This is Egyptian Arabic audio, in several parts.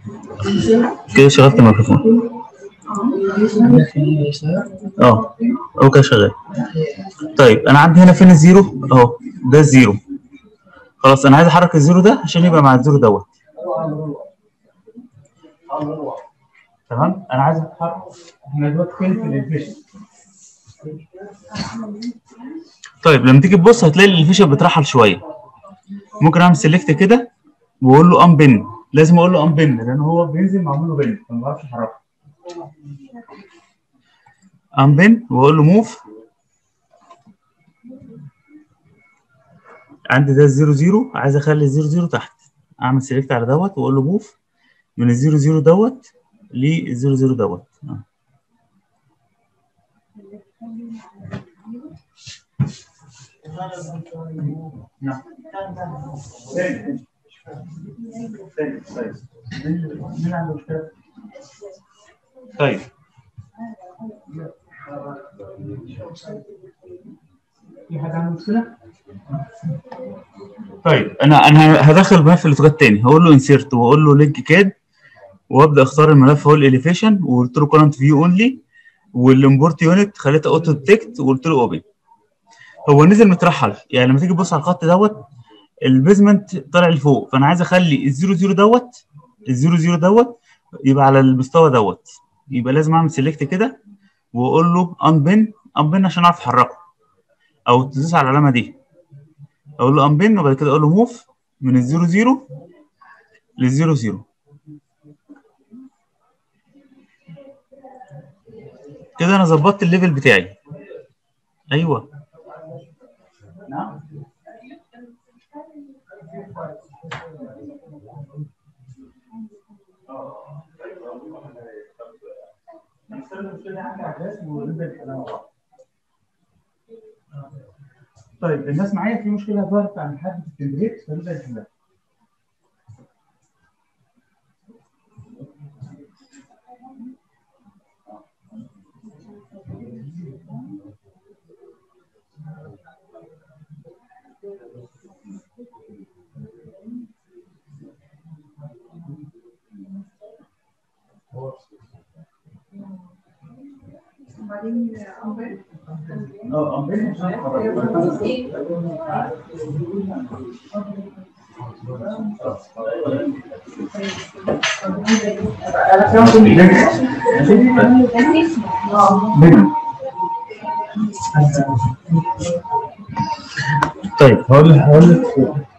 كده شغلت الميكروفون اه هو كده شغال طيب انا عندي هنا فين الزيرو اهو ده الزيرو خلاص انا عايز احرك الزيرو ده عشان يبقى مع الزيرو دوت تمام انا عايز اتحرك احنا دلوقتي فين في الانفيشن طيب لما تيجي تبص هتلاقي الانفيشن بترحل شويه ممكن اعمل سيلكت كده واقول له ان بن لازم اقول له ان بن لان هو بينزل معمول له بن فما بعرفش احركه ان بن واقول له موف عندي ده الزيرو زيرو عايز اخلي الزيرو زيرو تحت اعمل سيلكت على دوت واقول له موف من الزيرو زيرو دوت للزيرو زيرو دوت آه. نعم. طيب في حد عنده مشكلة؟ طيب انا انا هدخل ملف الاوتوكاد تاني هقول له انسيرت واقول له لينك كاد وابدا اختار الملف هو الاليفيشن وقلت له كورنت فيو اونلي والامبورت يونت خليته اوتو ديتكت وقلت له اوبن هو نزل مترحل يعني لما تيجي تبص على الخط دوت البيزمنت طالع لفوق فانا عايز اخلي الزيرو زيرو دوت الزيرو زيرو دوت يبقى على المستوى دوت يبقى لازم اعمل سيلكت كده واقول له انبن انبن عشان اعرف احركه او تدوس على العلامه دي اقول له انبن وبعد كده اقول له موف من الزيرو زيرو للزيرو زيرو كده انا ظبطت الليفل بتاعي ايوه نعم طيب الناس معايا في مشكله ظهرت عن حد في التمبليت فنبدا نحلها اه امبين عشان طيب هقول لك هقول لك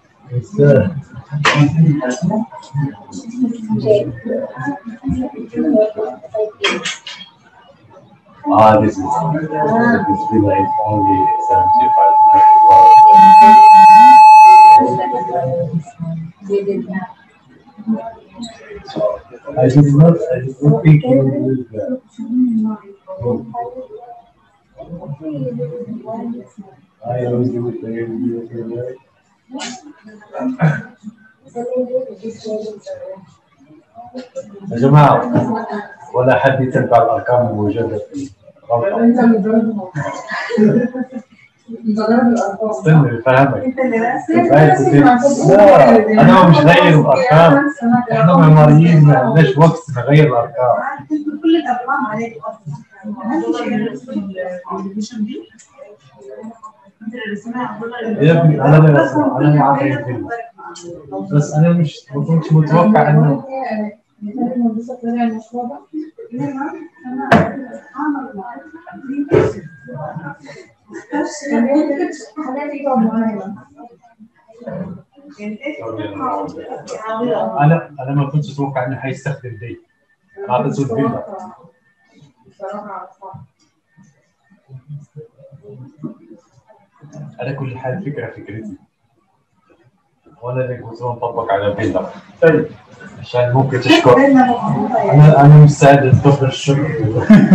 Ah, this is this villa is only seventy-five. I did not, I did not think you would do that. I always do it, I always do it, right? يا جماعة ولا حد يتبع الأرقام الموجودة في غلطة انت اللي ضربها انت ضرب الارقام استنى فاهمك انت اللي لا أنا مش غير الأرقام إحنا معماريين ما عندناش وقت نغير الأرقام كل الارقام عليك اصلا يا ابني أنا لا أسمع أنا ما عارف الفيلم بس أنا مش ما كنتش متوقع إنه أنا أنا ما كنتش أتوقع إنه حيستخدم دي هذا زود فيلا على كل حال فكرة فكرتي ولا اللي كنت نطبق على فيلا طيب عشان ممكن تشكر انا انا مستعد اتقبل الشكر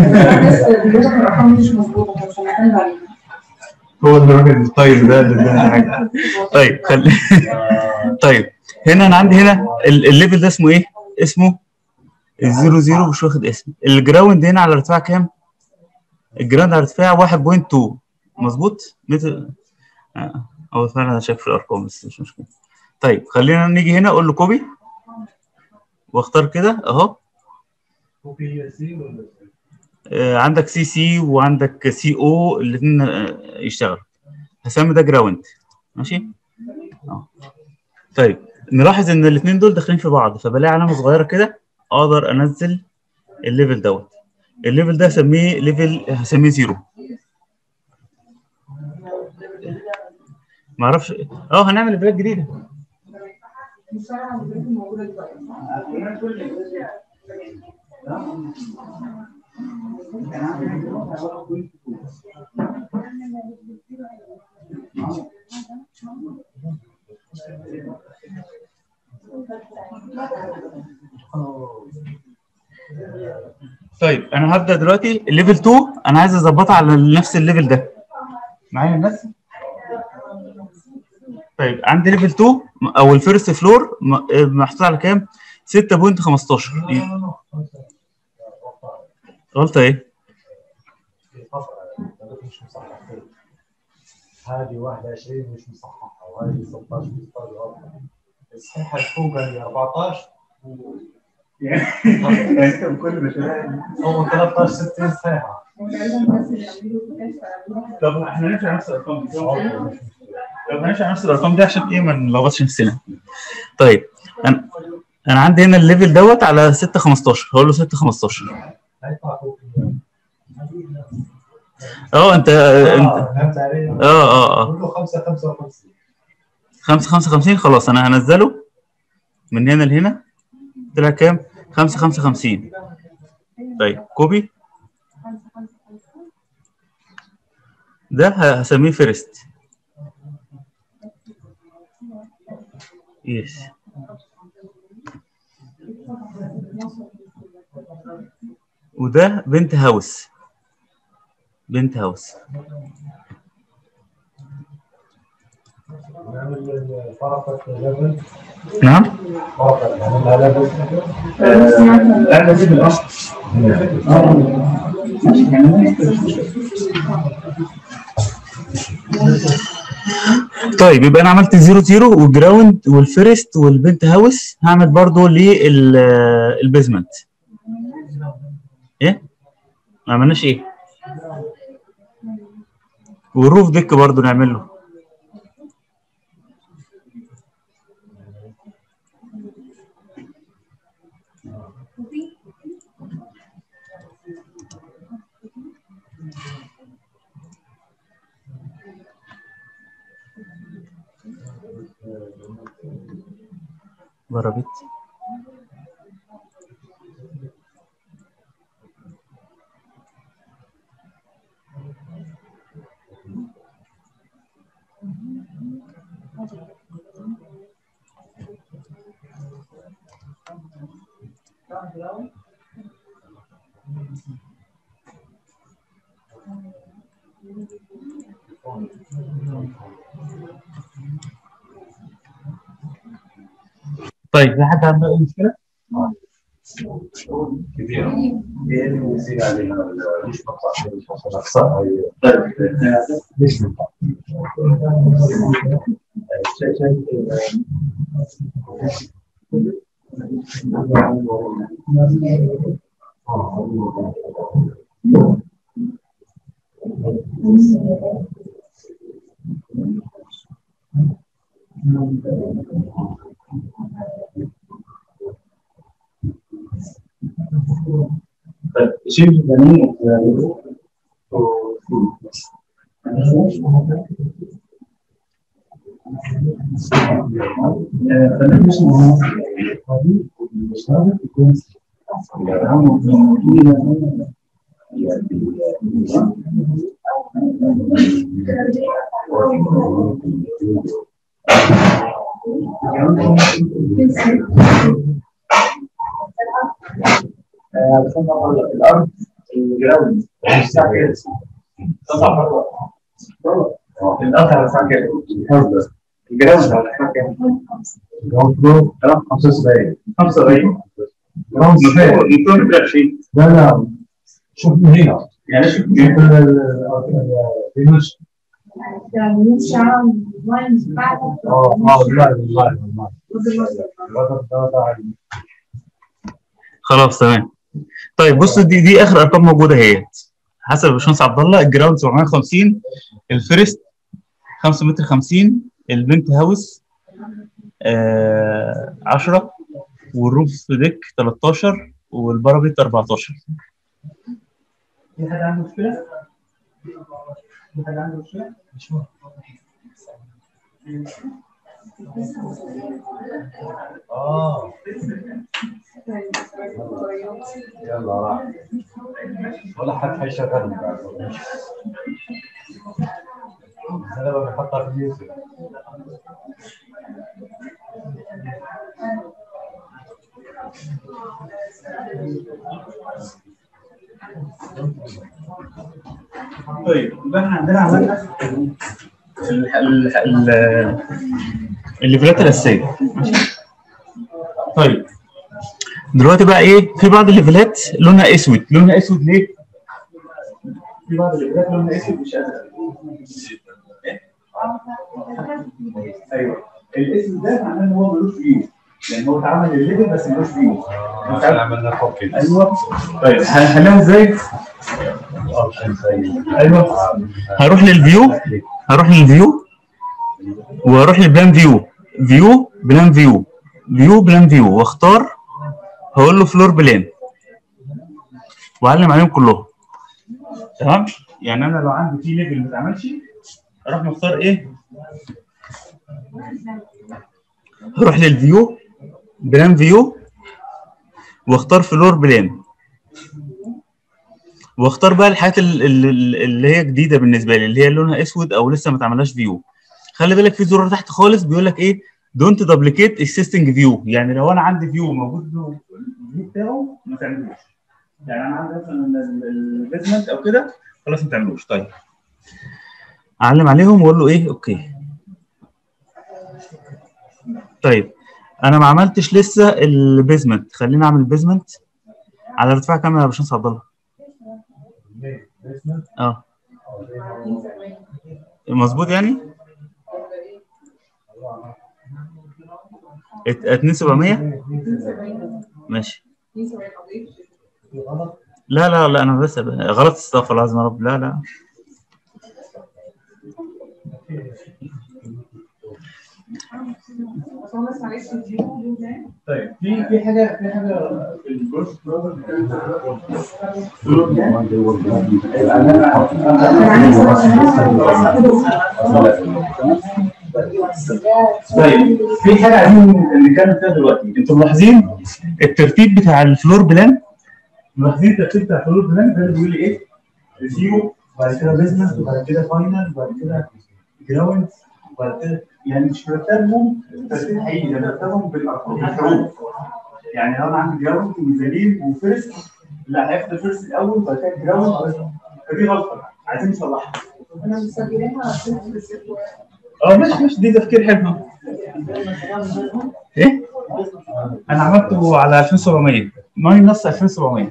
هو الراجل الطيب ده اللي ادانا حاجه طيب خلي طيب هنا انا عندي هنا ال- الليفل ده اسمه ايه؟ اسمه الزيرو زيرو مش واخد اسم الجراوند هنا على ارتفاع كام؟ الجراوند على ارتفاع 1.2 مظبوط؟ متر آه، هو فعلا انا شايف في الارقام بس مش مشكله طيب خلينا نيجي هنا اقول له كوبي واختار كده اهو كوبي هي سي ولا آه، عندك سي سي وعندك سي او الاثنين يشتغلوا هسمي ده جراوند ماشي اه طيب نلاحظ ان الاثنين دول داخلين في بعض فبلاقي علامه صغيره كده اقدر انزل الليفل دوت الليفل ده هسميه ليفل هسميه زيرو ما اعرفش اه هنعمل ليفلات جديده طيب انا هبدا دلوقتي الليفل 2 انا عايز اظبطها على نفس الليفل ده معايا الناس طيب عندي ليفل 2 او الفيرست فلور م- محطوط على كام 6.15 غلطه ايه مش مصحح هذه 21 مش مصححه وهذه 16 16 غلط الصحيحه اللي فوق اللي 14 كل مشاريع هو 13 60 صحيحه طب احنا نمشي على نفس الارقام دي طب نمشي على نفس الارقام دي عشان ايه ما نلخبطش نفسنا طيب انا انا عندي هنا الليفل دوت على 6 15 هقول له 6 15 هيطلع فوق اه انت انت اه فهمت علي؟ اه اه اه قول له 5 55 5 55 خلاص انا هنزله من هنا لهنا طلع كام 5 55 طيب كوبي ده ه- هسميه فيرست يس وده بنت هاوس بنت هاوس نعمل فرقة ليفل نعم فرقة نعملها ليفل لا نجيب الاصل طيب يبقى انا عملت زيرو زيرو والجراوند والفيرست والبنت هاوس هعمل برضو للبيزمنت ايه ما عملناش ايه والروف ديك برضو نعمل له بربيت طيب في حد عنده اي مشكله؟ كبيرة يزيد عليها مش مقطع مش مقطع أقصى ليش مقطع؟ شيء جميل الارض الجراوند الساعه كده تطلع بره بره الارض على الساعه كده الجراوند على الساعه كده جراوند فلور 75 75 جراوند فلور 220 لا لا شوف من هنا يعني شوف شوف الفينش يعني نمشي على اللاينز بتاعتك اه اه والله والله والله الوضع ده ده عادي خلاص تمام طيب بص دي دي اخر ارقام موجوده اهيت حسب الباشمهندس عبد الله الجراوند 750 الفيرست 5 متر 50 البنت هاوس آه 10 والروف ديك 13 والبارابيت 14 في حد عنده مشكلة؟ في حد عنده مشكلة؟ مش مهم. اه يلا راح ولا حد حيشغلني بعد انا بحطها في اليوتيوب طيب يبقى احنا عندنا عملنا ال- ال- ال- الليفلات الاساسيه ماشي؟ طيب دلوقتي بقى ايه في بعض الليفلات لونها اسود لونها اسود ليه؟ في بعض الليفلات لونها اسود مش ازرق ايوه الاسود ده معناه ان هو ملوش فيو يعني هو اتعمل الليفل بس ملوش فيو عشان عملنا كوبي ايوه طيب هنحلها ازاي؟ اوبشن زي ايوه هروح للفيو هروح للفيو واروح للبلان فيو فيو بلان فيو فيو بلان فيو واختار هقول له فلور بلان واعلم عليهم كلهم تمام يعني انا لو عندي في ليفل ما اتعملش اروح مختار ايه هروح للفيو بلان فيو واختار فلور بلان واختار بقى الحاجات ال- ال- ال- اللي هي جديده بالنسبه لي اللي هي لونها اسود او لسه ما اتعملهاش فيو خلي بالك في زرار تحت خالص بيقول لك ايه دونت دبليكيت اكسيستنج فيو يعني لو انا عندي فيو موجود له الفيو بتاعه ما تعملوش يعني انا عندي مثلا البيزمنت او كده خلاص ما تعملوش طيب اعلم عليهم واقول له ايه اوكي طيب انا ما عملتش لسه البيزمنت خليني اعمل البيزمنت على ارتفاع كام يا باشمهندس عبد الله اه مظبوط يعني ات- 2700 ماشي لا لا لا انا بس غلط استغفر الله العظيم يا رب لا لا طيب في في حاجه في حاجه في البروس طيب في حاجه عايزين نتكلم فيها دلوقتي انتوا ملاحظين الترتيب بتاع الفلور بلان ملاحظين الترتيب بتاع الفلور بلان ده اللي بيقول لي ايه؟ زيرو وبعد كده بيزنس وبعد كده فاينل وبعد كده جراوند وبعد كده يعني مش مرتبهم ترتيب حقيقي ده مرتبهم بالارقام بالحروف يعني لو انا عندي جراوند وميزانين وفيرست لا هياخد الفيرست الاول وبعد كده جراوند فدي غلطه عايزين نصلحها انا مسجلينها اه ماشي ماشي دي تفكير حلو ايه؟ انا عملته على 2700 ماينس 2700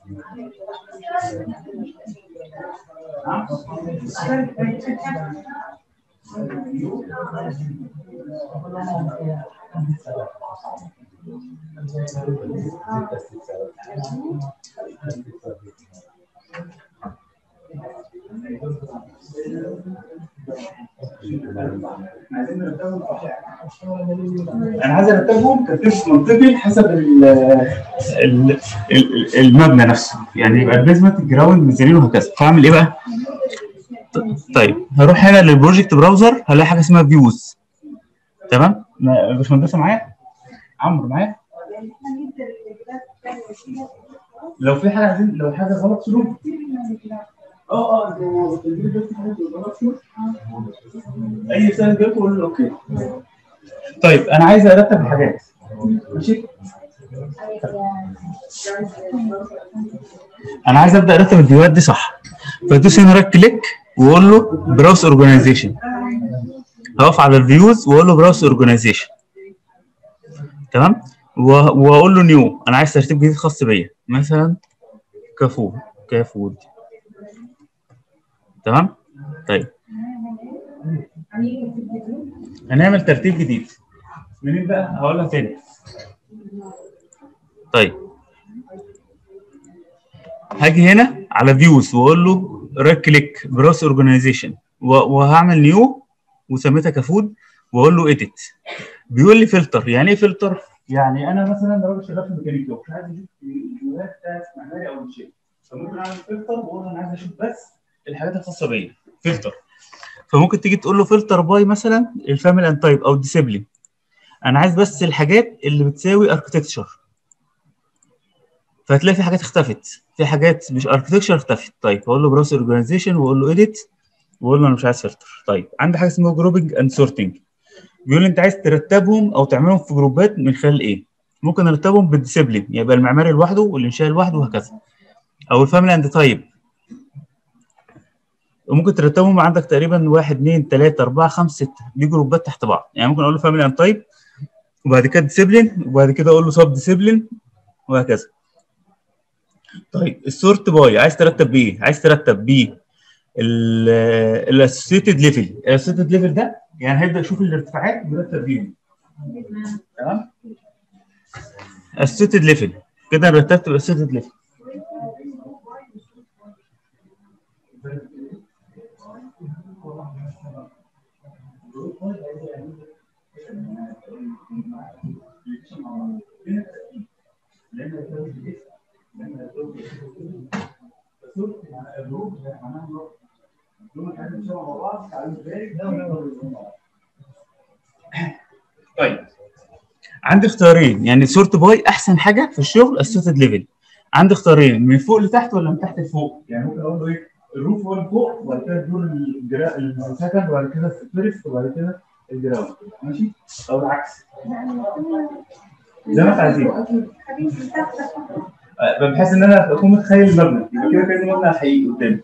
انا عايز ارتبهم ترتيب منطقي حسب ال ال ال- المبنى نفسه يعني يبقى البيزمنت الجراوند ميزانين وهكذا فاعمل ايه بقى؟ ط- طيب هروح هنا للبروجكت براوزر هلاقي حاجه اسمها فيوز تمام؟ ما- باشمهندسه معايا؟ عمرو معايا؟ لو في حاجه عايزين لو حاجه غلط شنو؟ اه اه لو الفيديو ده في حاجة غلط شنو؟ اي سؤال جاوب قول له اوكي طيب انا عايز ارتب الحاجات ماشي انا عايز ابدا ارتب الفيديوهات دي صح فادوس هنا رايت كليك واقول له براوس اورجانيزيشن هقف على الفيوز واقول له براوس اورجانيزيشن تمام و- واقول له نيو انا عايز ترتيب جديد خاص بيا مثلا كافو كافود تمام طيب هنعمل ترتيب جديد منين بقى هقول لك تاني طيب هاجي هنا على فيوز واقول له رايت كليك براوس اورجانيزيشن وهعمل نيو وسميتها كفود واقول له اديت بيقول لي فلتر يعني ايه فلتر؟ يعني انا مثلا راجل شغال في ميكانيكا ومش عايز اشوف الفيديوهات بتاعت معماري او شيء فممكن اعمل فلتر واقول له انا عايز اشوف بس الحاجات الخاصه بيا فلتر فممكن تيجي تقول له فلتر باي مثلا الفاميلي اند تايب او الديسيبلين انا عايز بس الحاجات اللي بتساوي اركتكتشر فهتلاقي في حاجات اختفت في حاجات مش اركتكتشر اختفت طيب اقول له براوس اورجانيزيشن واقول له اديت واقول له انا مش عايز فلتر طيب عندي حاجه اسمها جروبنج اند سورتنج بيقول لي انت عايز ترتبهم او تعملهم في جروبات من خلال ايه ممكن ارتبهم بالديسيبلين يبقى المعماري لوحده والانشاء لوحده وهكذا او الفاميلي اند تايب وممكن ترتبهم عندك تقريبا واحد اثنين ثلاثة أربعة خمسة ستة دي جروبات تحت بعض يعني ممكن أقول له فاميلي أند تايب وبعد كده ديسيبلين وبعد كده أقول له سب ديسيبلين وهكذا طيب السورت باي عايز ترتب بإيه؟ عايز ترتب ب الاسوسيتد ليفل الاسوسيتد ليفل ده يعني هيبدا يشوف الارتفاعات ويرتب بيهم تمام اسوسيتد ليفل كده أنا رتبت الاسوسيتد ليفل طيب عندي اختيارين يعني سورت باي احسن حاجه في الشغل السوتد ليفل عندي اختيارين من فوق لتحت ولا من تحت لفوق يعني ممكن اقول له ايه الروف هو اللي فوق وبعد كده الدور الجرا- السكند وبعد كده الفيرست وبعد كده الجراوند ماشي او العكس زي ما انت عايزين آه، بحيث ان انا اكون متخيل المبنى يبقى كده كده المبنى حقيقي قدامي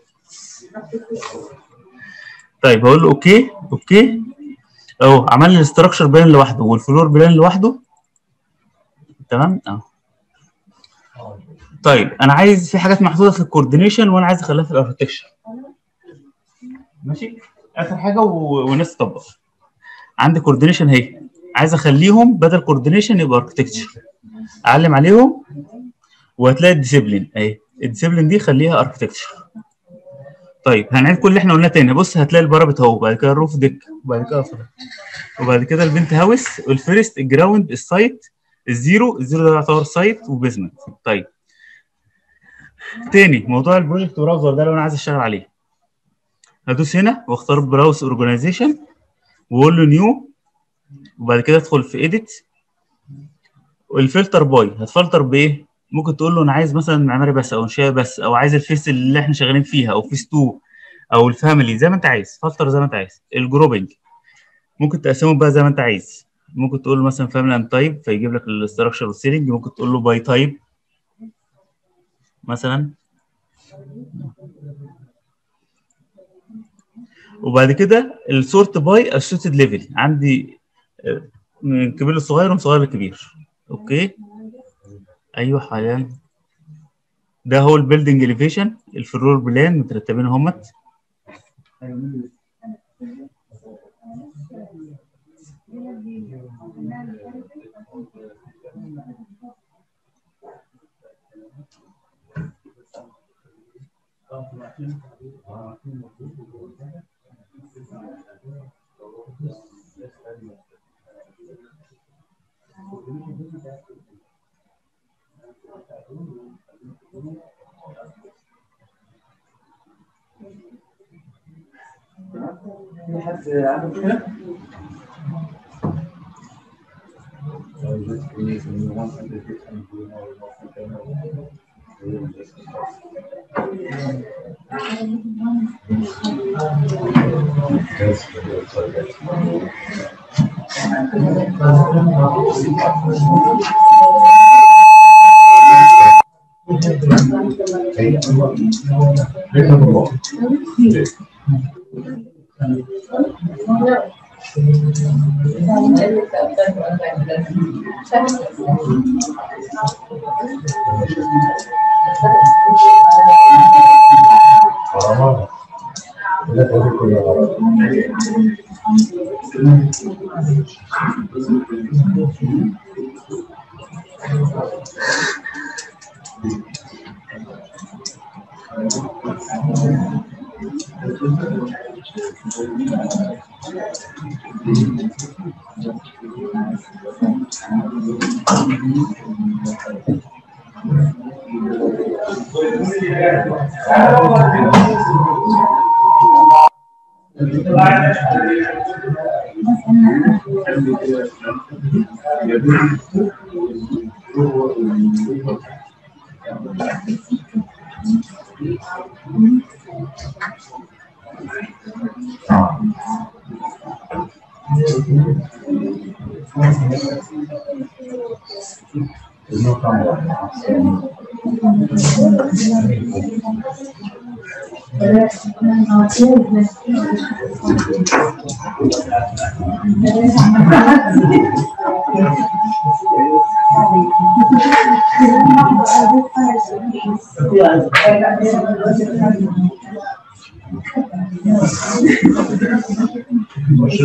طيب هقول له اوكي اوكي اهو عمل لي الاستراكشر بلان لوحده والفلور بلان لوحده تمام اه طيب انا عايز في حاجات محطوطه في الكوردينيشن وانا عايز اخليها في الاركتكشر ماشي اخر حاجه و... والناس تطبق عندي كوردينيشن اهي عايز اخليهم بدل كوردينيشن يبقى اركتكتشر اعلم عليهم وهتلاقي الديسيبلين اهي الديسيبلين دي خليها اركتكتشر طيب هنعيد كل اللي احنا قلناه تاني بص هتلاقي البارابت اهو بعد كده الروف ديك وبعد كده فرق. وبعد كده البنت هاوس والفيرست الجراوند السايت الزيرو الزيرو ده يعتبر سايت وبيزمنت طيب تاني موضوع البروجكت براوزر ده لو انا عايز اشتغل عليه هدوس هنا واختار براوز اورجانيزيشن واقول له نيو وبعد كده ادخل في ايديت والفلتر باي هتفلتر بايه؟ ممكن تقول له انا عايز مثلا معماري بس او انشاء بس او عايز الفيس اللي احنا شغالين فيها او فيس 2 او الفاميلي زي ما انت عايز فلتر زي ما انت عايز الجروبنج ممكن تقسمهم بقى زي ما انت عايز ممكن تقول له مثلا فاميلي اند تايب فيجيب لك الاستراكشر والسيلينج ممكن تقول له باي تايب مثلا وبعد كده السورت باي اسوتد ليفل عندي آه، من الكبير للصغير ومن الصغير للكبير اوكي ايوه حاليا ده هو البيلدنج اليفيشن الفلور بلان مترتبين اهمت في حد عنده مشكله؟ مش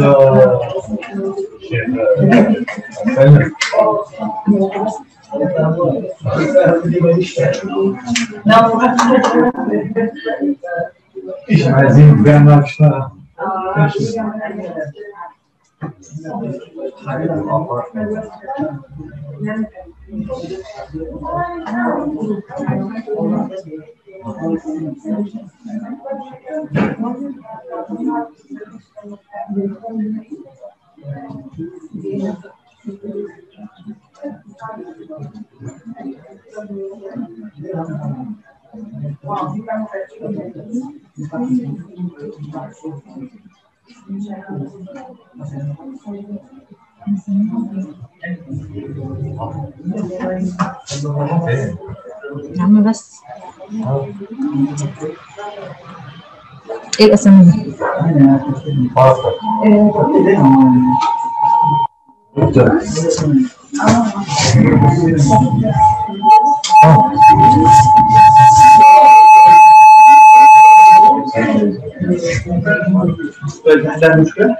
ايش عايزين بيعمل اشتغل يا عم بس ايه الاسامي دي؟ تحل المشكلة؟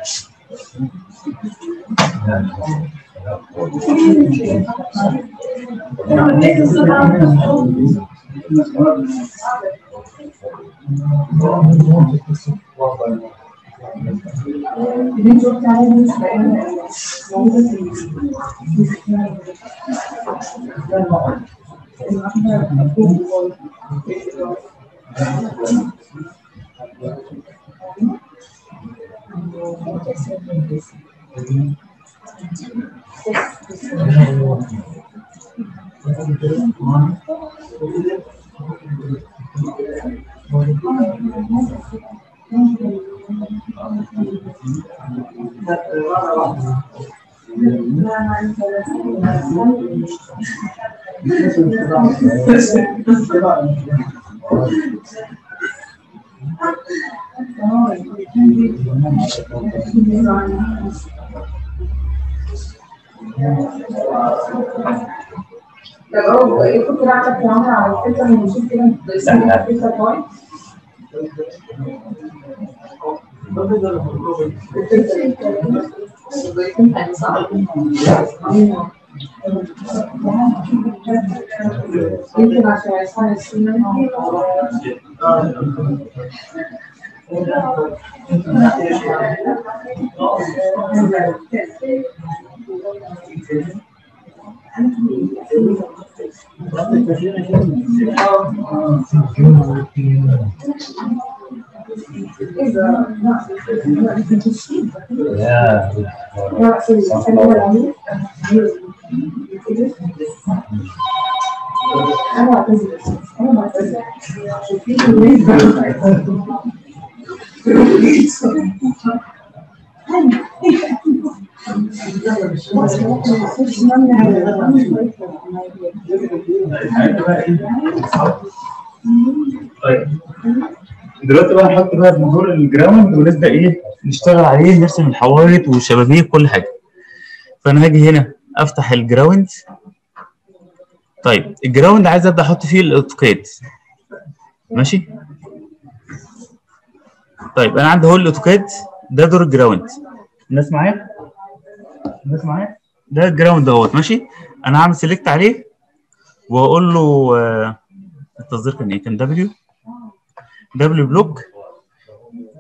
طب هو ايه كنت بعتك يا عمر على الفكره من نشوف كده باسم الفكره بوينت يمكن عشان عايزين السنة أنا بعتذر أنا بعتذر طيب دلوقتي بقى نحط بقى بنزور الجراوند ونبدا ايه نشتغل عليه نرسم الحوائط والشبابيك كل حاجه فانا هاجي هنا افتح الجراوند طيب الجراوند عايز ابدا احط فيه الاوتوكاد ماشي طيب انا عندي اهو الاوتوكاد ده دور الجراوند الناس معايا الناس معايا ده الجراوند اهوت ماشي انا هعمل سيلكت عليه واقول له آه، التصدير كان ايه كان دبليو دبليو بلوك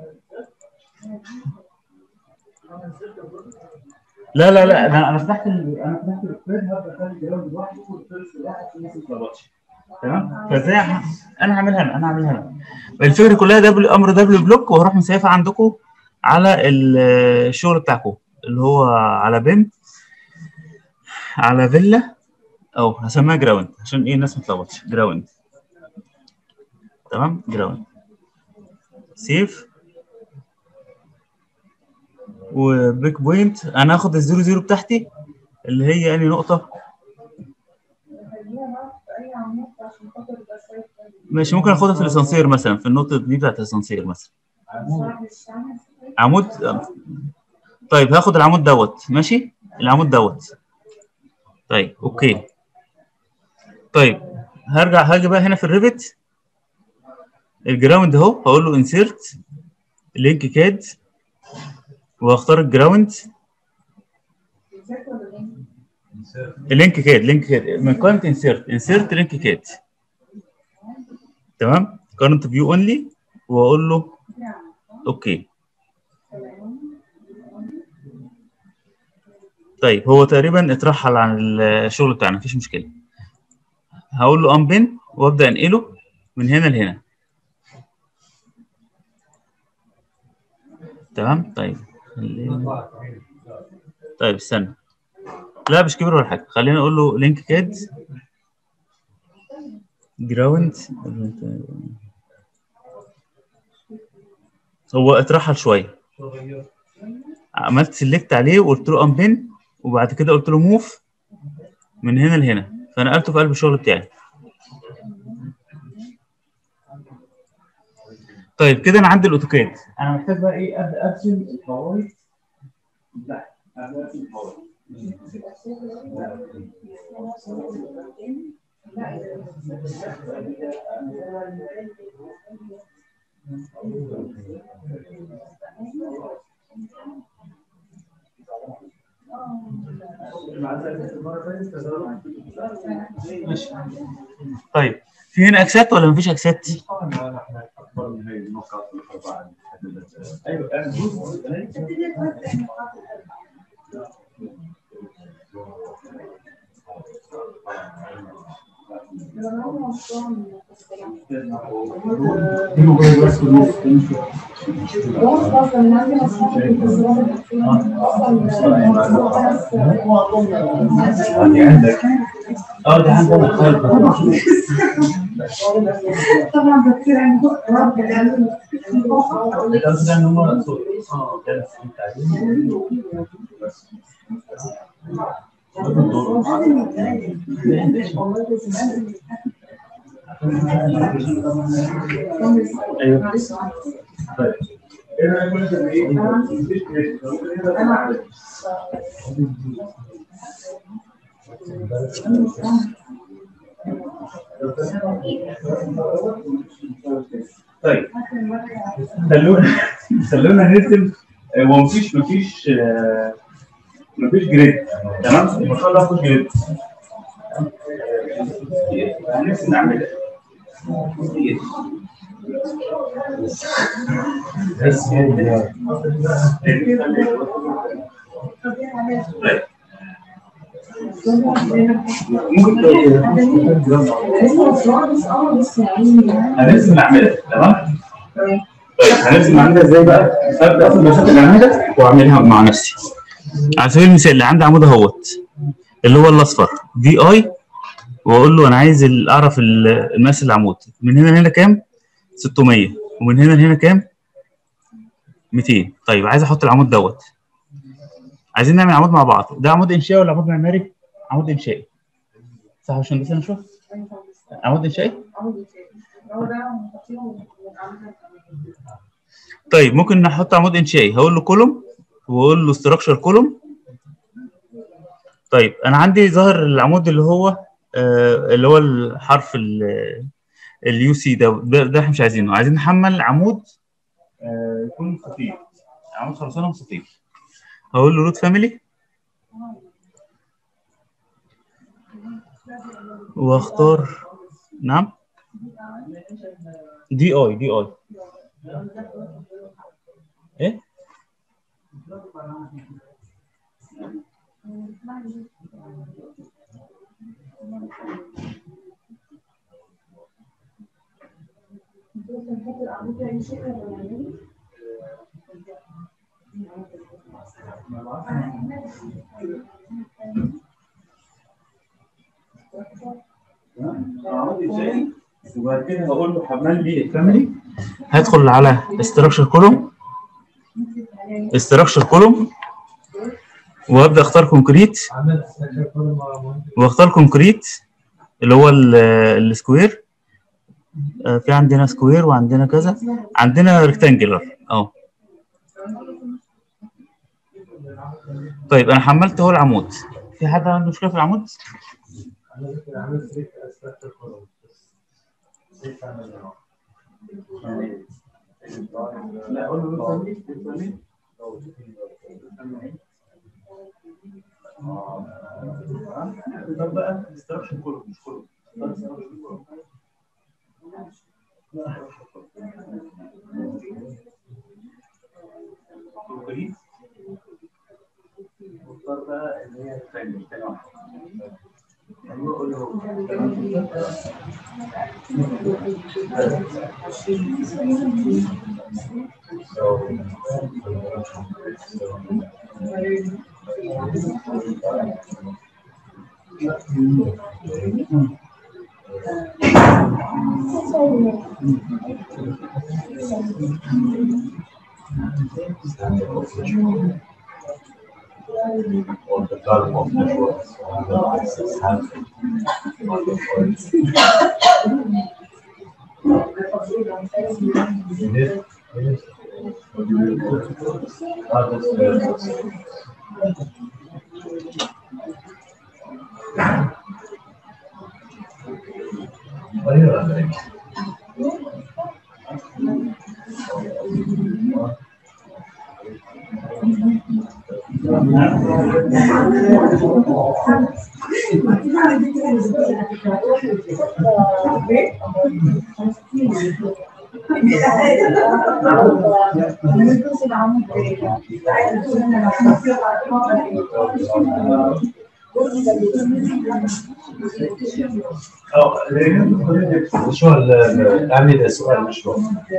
لا لا لا انا انا فتحت ال... انا فتحت الكويد هبدا اخلي الجراوند لوحده والفيرست لوحده عشان الناس ما تتلخبطش تمام فازاي ه- انا هعملها انا انا هعملها انا الفكره كلها دبليو امر دبليو بلوك وهروح مسيفها عندكم على ال- الشغل بتاعكم اللي هو على بيم على فيلا او هسميها جراوند عشان ايه الناس ما تتلخبطش جراوند تمام جراوند سيف وبريك بوينت انا هاخد الزيرو زيرو بتاعتي اللي هي اني نقطه ماشي ممكن اخدها في الاسانسير مثلا في النقطه دي بتاعت الاسانسير مثلا عمود طيب هاخد العمود دوت ماشي العمود دوت طيب اوكي طيب هرجع هاجي بقى هنا في الريفت الجراوند اهو هقول له انسيرت لينك كاد واختار الجراوند اللينك كاد لينك كاد من قائمه انسيرت انسيرت لينك كاد تمام كارنت فيو اونلي واقول له اوكي طيب هو تقريبا اترحل عن الشغل بتاعنا مفيش مشكله هقول له انبن وابدا انقله من هنا لهنا تمام طيب خلينا طيب استنى لا مش كبير ولا حاجه خلينا اقول له لينك كاد جراوند هو اترحل شويه عملت سيلكت عليه وقلت له انبن وبعد كده قلت له موف من هنا لهنا فنقلته في قلب الشغل بتاعي طيب كده انا عندي الاوتوكاد انا محتاج بقى ايه ابدا ارسم الخرائط لا ابدا ارسم الخرائط ماشي. طيب في هنا اكسات ولا مفيش اكسات؟ اكبر من هي النقاط الاربعه اللي حددتها ايوه يعني عندك اه ده عندنا خالد طبعا بكتير عندكم قصدي ان هم اه ده التعليم ايوه طيب ايه رايك مثلا ايه طيب خلونا خلونا نرسم هو مفيش مفيش آه، مفيش جريد تمام ما شاء الله مفيش جريد هنرسم نعمل بس هي ممكن هنرسم الاعمده تمام طيب هنرسم الاعمده ازاي بقى؟ ابدا اخد مسافه الاعمده واعملها مع نفسي على سبيل المثال اللي عندي عمود اهوت اللي هو الاصفر دي اي واقول له انا عايز ال- اعرف ال- المقاس العمود من هنا لهنا كام 600 ومن هنا لهنا كام 200 طيب عايز احط العمود دوت عايزين نعمل عمود مع بعض ده عمود انشائي ولا عمود معماري عمود انشائي صح يا باشمهندس انا شوف عمود انشائي طيب ممكن نحط عمود انشائي هقول له كولوم واقول له ستراكشر كولوم طيب انا عندي ظاهر العمود اللي هو آه اللي هو الحرف اليو سي ده ده ده احنا مش عايزينه عايزين نحمل عمود آه يكون مستطيل عمود خرسانه مستطيل هقول له روت فاميلي واختار نعم دي اي دي اي ايه وبعد كده هقول له حمل لي الفاميلي هدخل على استراكشر كولوم استراكشر كولوم وابدا اختار كونكريت عملت استكشاف كل ما واختار كونكريت اللي هو ال- السكوير آه، في عندنا سكوير وعندنا كذا عندنا ريكتانجلر اهو طيب انا حملت اهو العمود في حد عنده مشكله في العمود عملت عملت سريك استكشاف كله لا اقول له ده بقى الاستراكشر كله مش كله كونكريت واختار بقى اللي هي الثانية تاني واحدة أيوة، قول له تمام كده. شو الأعمدة سؤال مشروع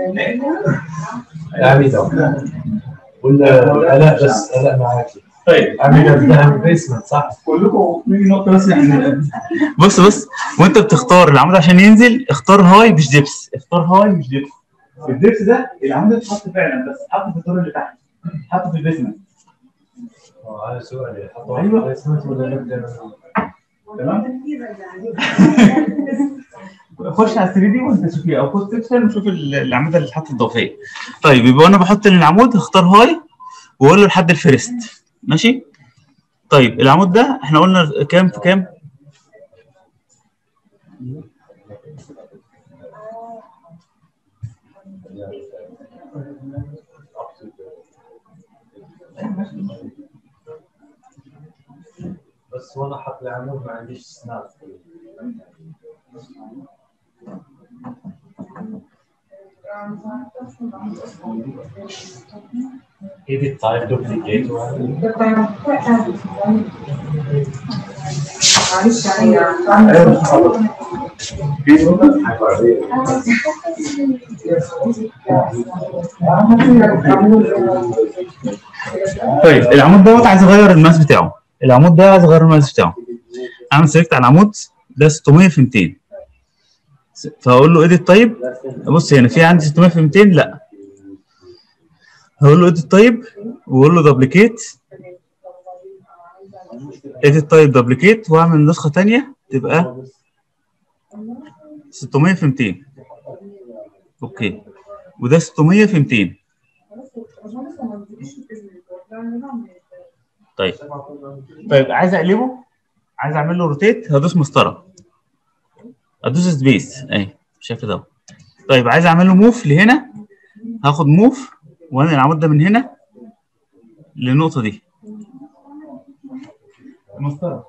الأعمدة ولا لا بس لا معاكي طيب أعمدة بدها بيسمنت صح؟ كلكم في نقطة بس يعني بص بص وانت بتختار العمود عشان ينزل اختار هاي مش ديبس اختار هاي مش ديبس الديبس ده العمود اتحط فعلا بس اتحط في الدور اللي تحت اتحط في البيسمنت آه، هذا سؤالي حطوا أيوة. بيسمنت ولا نبدأ من تمام خش على 3 دي وانت شوفيه او خد تكسل وشوف ال- الاعمده اللي اتحطت الضوئيه طيب يبقى انا بحط العمود هختار هاي واقول له لحد الفيرست ماشي طيب العمود ده احنا قلنا كام في كام بس وانا حط العمود ما عنديش سناب ايدي تايب دوبليكيت معلش يعني طيب العمود دوت عايز اغير الماس بتاعه العمود ده عايز اغير الماس بتاعه اعمل سيلكت على العمود ده 600 في 200 فاقول له ايديت طيب بص هنا في عندي 600 في 200 لا هقول له ايديت طيب واقول له دوبليكيت ايديت طيب دوبليكيت واعمل نسخه ثانيه تبقى 600 في 200 اوكي وده 600 في 200 طيب طيب عايز اقلبه عايز اعمل له روتيت هدوس مسطره ادوس سبيس اهي بالشكل ده طيب عايز اعمل له موف لهنا هاخد موف وانا العمود ده من هنا للنقطه دي مسطره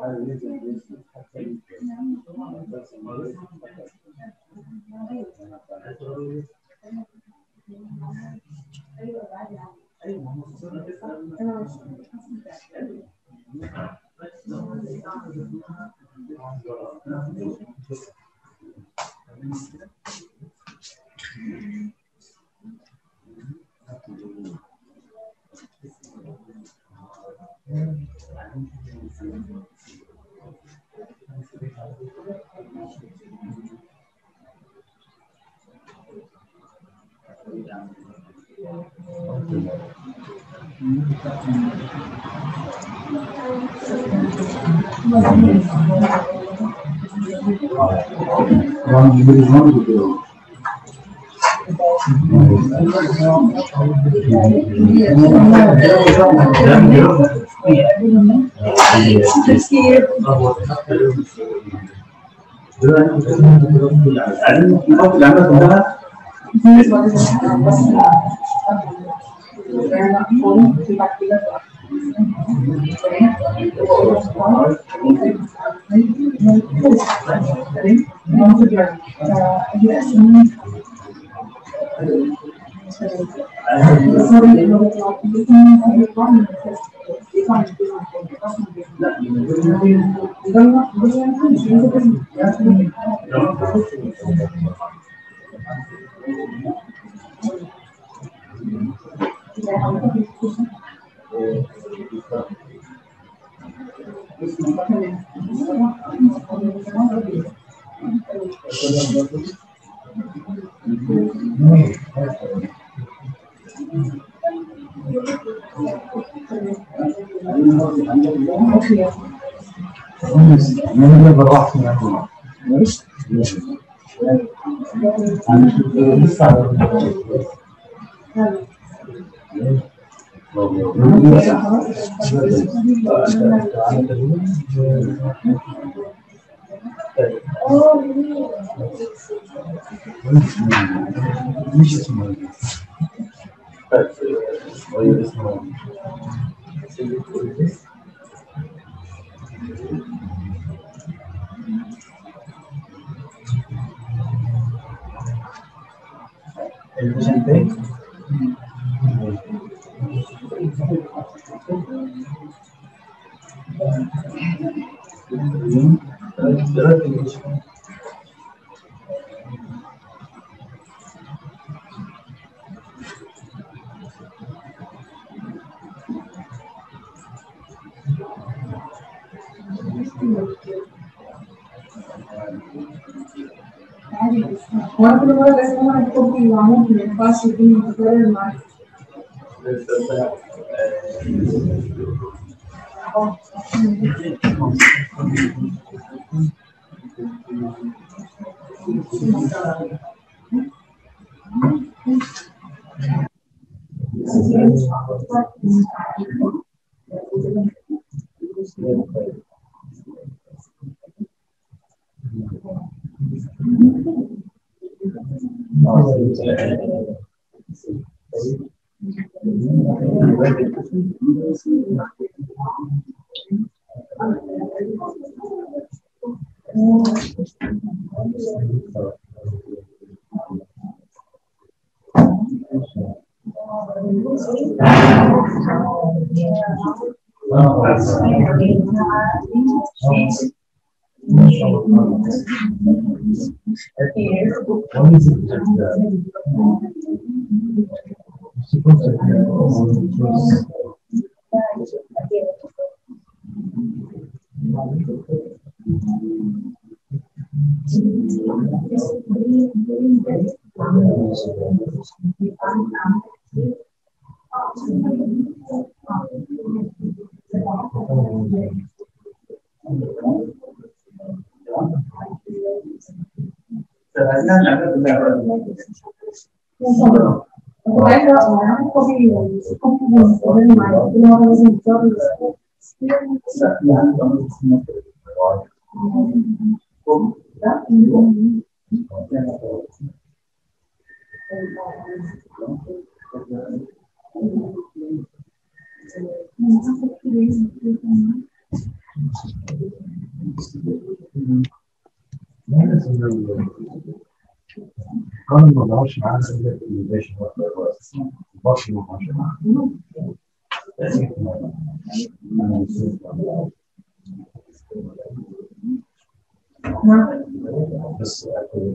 وانا كل مره لازم اعمل كوبي وعمود ما ينفعش يكون متكرر معايا كنت عايزه اعمل كوبي كوبي بالنسبه معايا كل مره لازم يتزود كمان ما ظهرش معانا الا في الانوفيشن بس ما ظهرش معانا بس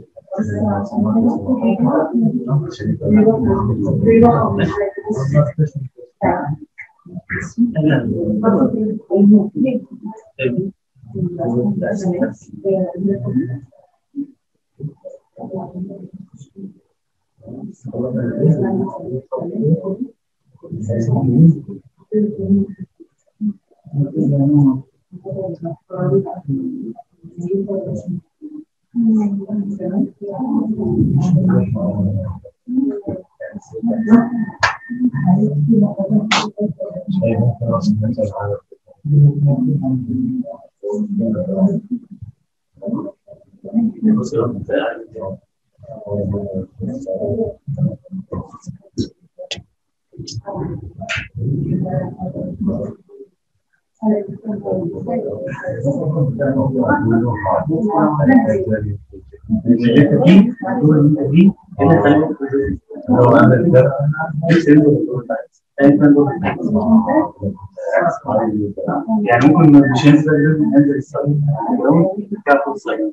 يعني ممكن مش هنزل لازم ننزل الصيف تاخد صيف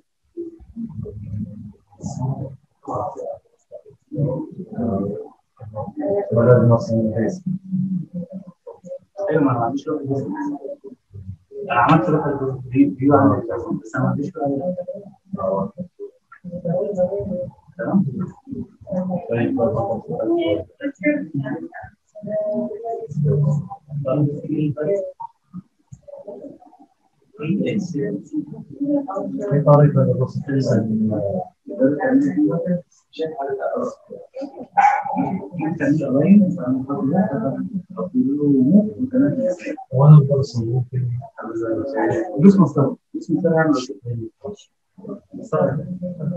ولد مصر الرئيس ايوه ما انا ما عنديش وقت بس. انا عملت روح دي دي عندي بس انا ما عنديش وقت تمام في طريقة للرصد وانا برسم ممكن دوس مصطفى دوس مصطفى عامل مصطفى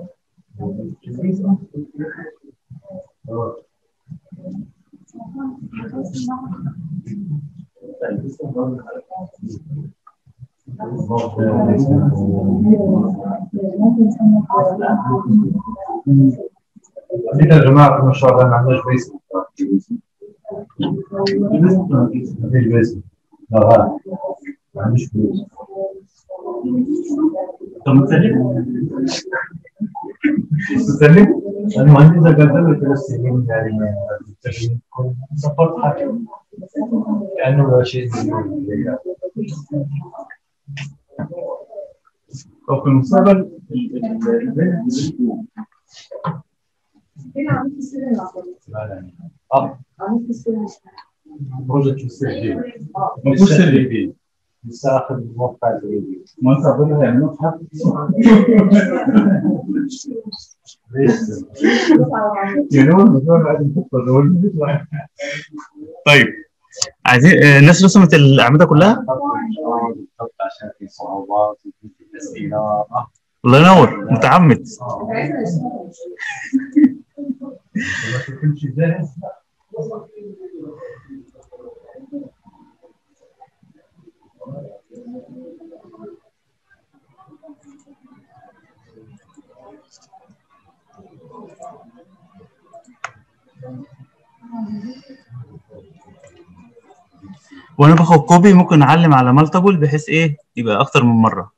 كده يا جماعة ما شاء الله ما عندناش بيس ما فيش بيس لا ها ما عنديش بيس طب ما تسلم تسلم انا ما عندي اذا قدمت ثلاث سنين يعني ما سافرت حاجه كانه شيء طب في المستقبل ال- ال- البنت هنا عملت السر العقلي اه عملت السر بروجكت السجل ما فيهوش سر فيه لسه اخذ الموقع الجديد ما انت قبل هيعملوا في حد ليش يعني هو الموضوع قاعد يفكر هو اللي بيطلع طيب عايزين آه، الناس رسمت الاعمده كلها عشان في صعوبات في الاسئله اه الله ينور متعمد ما تكونش جاهز وانا باخد كوبي ممكن اعلم على مالتيبل بحيث ايه يبقى اكتر من مره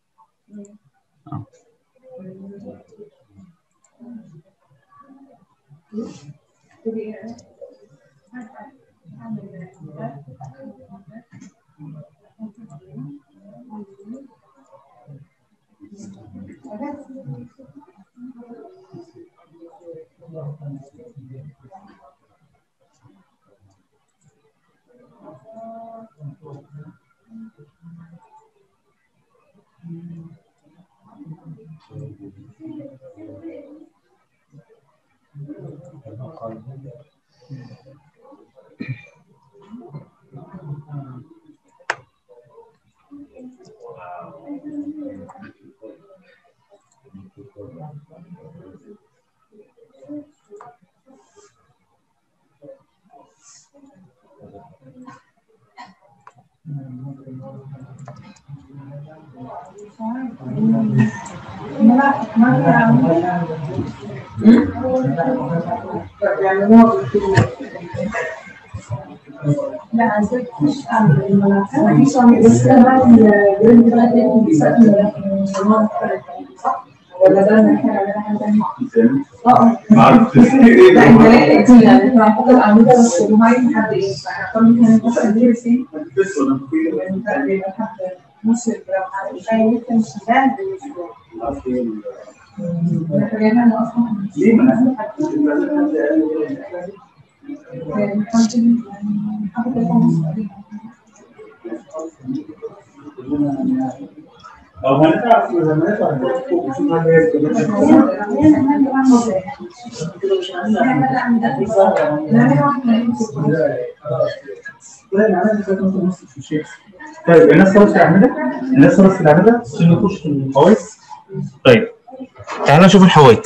يعني هو لا عايزك مش اعمل الملف في صامي بس ده بعد الجريد ده بيسأل صح ولا ده اللي احنا عملنا حاجه ثانيه؟ اه اه لا انت لا دي يعني احنا هنحط الاعمده بس المهم حد ايه فهنختار كان مثلا دي فين لحد نص الجرام عارف اي ممكن مش ده احنا جايبينها اصلا ليه ما انا او هنتعرف في زمانات طيب الناس خلاص تعملها الناس خلاص تعملها عشان نخش في الخواص طيب تعالى نشوف الحوايط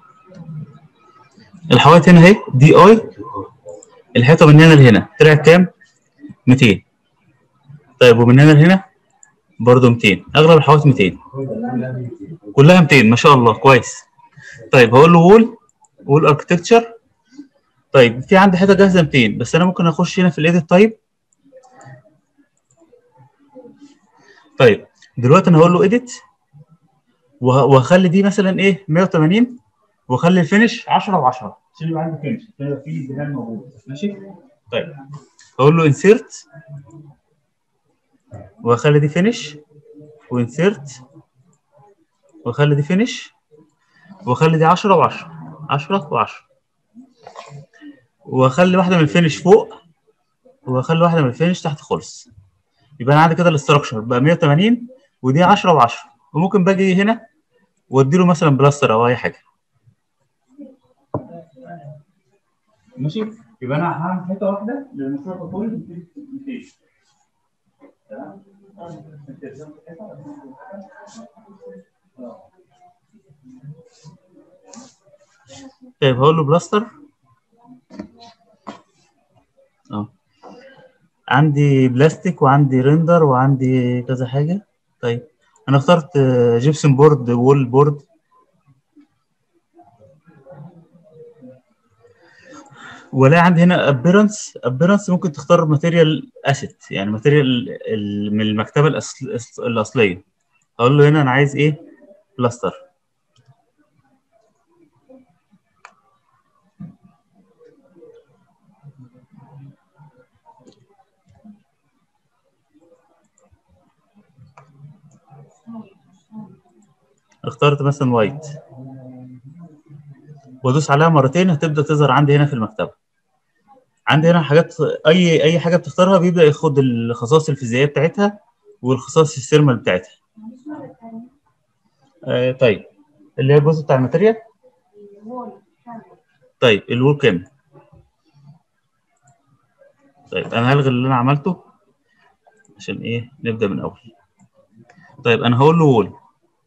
الحوايط هنا اهي دي اي الحيطه من هنا لهنا طلعت كام 200 طيب ومن هنا لهنا برضه 200 اغلب الحوايط 200 كلها 200 ما شاء الله كويس طيب هقول له وول وول اركتكتشر طيب في عندي حته جاهزه 200 بس انا ممكن اخش هنا في الايديت طيب طيب دلوقتي انا هقول له ايديت وهخلي دي مثلا ايه 180 واخلي الفينش 10 و10 عشان يبقى عندي فينش عشان يبقى في دهان موجود ماشي طيب هقول له انسيرت واخلي دي فينش وانسيرت واخلي دي فينش واخلي دي 10 و10 10 و10 واخلي واحده من الفينش فوق واخلي واحده من الفينش تحت خالص يبقى انا عندي كده الاستراكشر بقى 180 ودي 10 و10 وممكن باجي هنا واديله مثلا بلاستر او اي حاجه ماشي يبقى انا هعمل حته واحده للمشروع كله 200 تمام طيب هقول له بلاستر اه عندي بلاستيك وعندي ريندر وعندي كذا حاجه طيب انا اخترت جيبسون بورد وول بورد ولا عندي هنا ابيرنس ابيرنس ممكن تختار ماتيريال اسيت يعني ماتيريال من المكتبه الأصل... الاصليه اقول له هنا انا عايز ايه بلاستر اخترت مثلا وايت وادوس عليها مرتين هتبدا تظهر عندي هنا في المكتبه عندي هنا حاجات اي اي حاجه بتختارها بيبدا ياخد الخصائص الفيزيائيه بتاعتها والخصائص السيرمال بتاعتها آه طيب اللي هي الجزء بتاع الماتيريال طيب الوول كامل طيب انا هلغي اللي انا عملته عشان ايه نبدا من اول طيب انا هقول له وول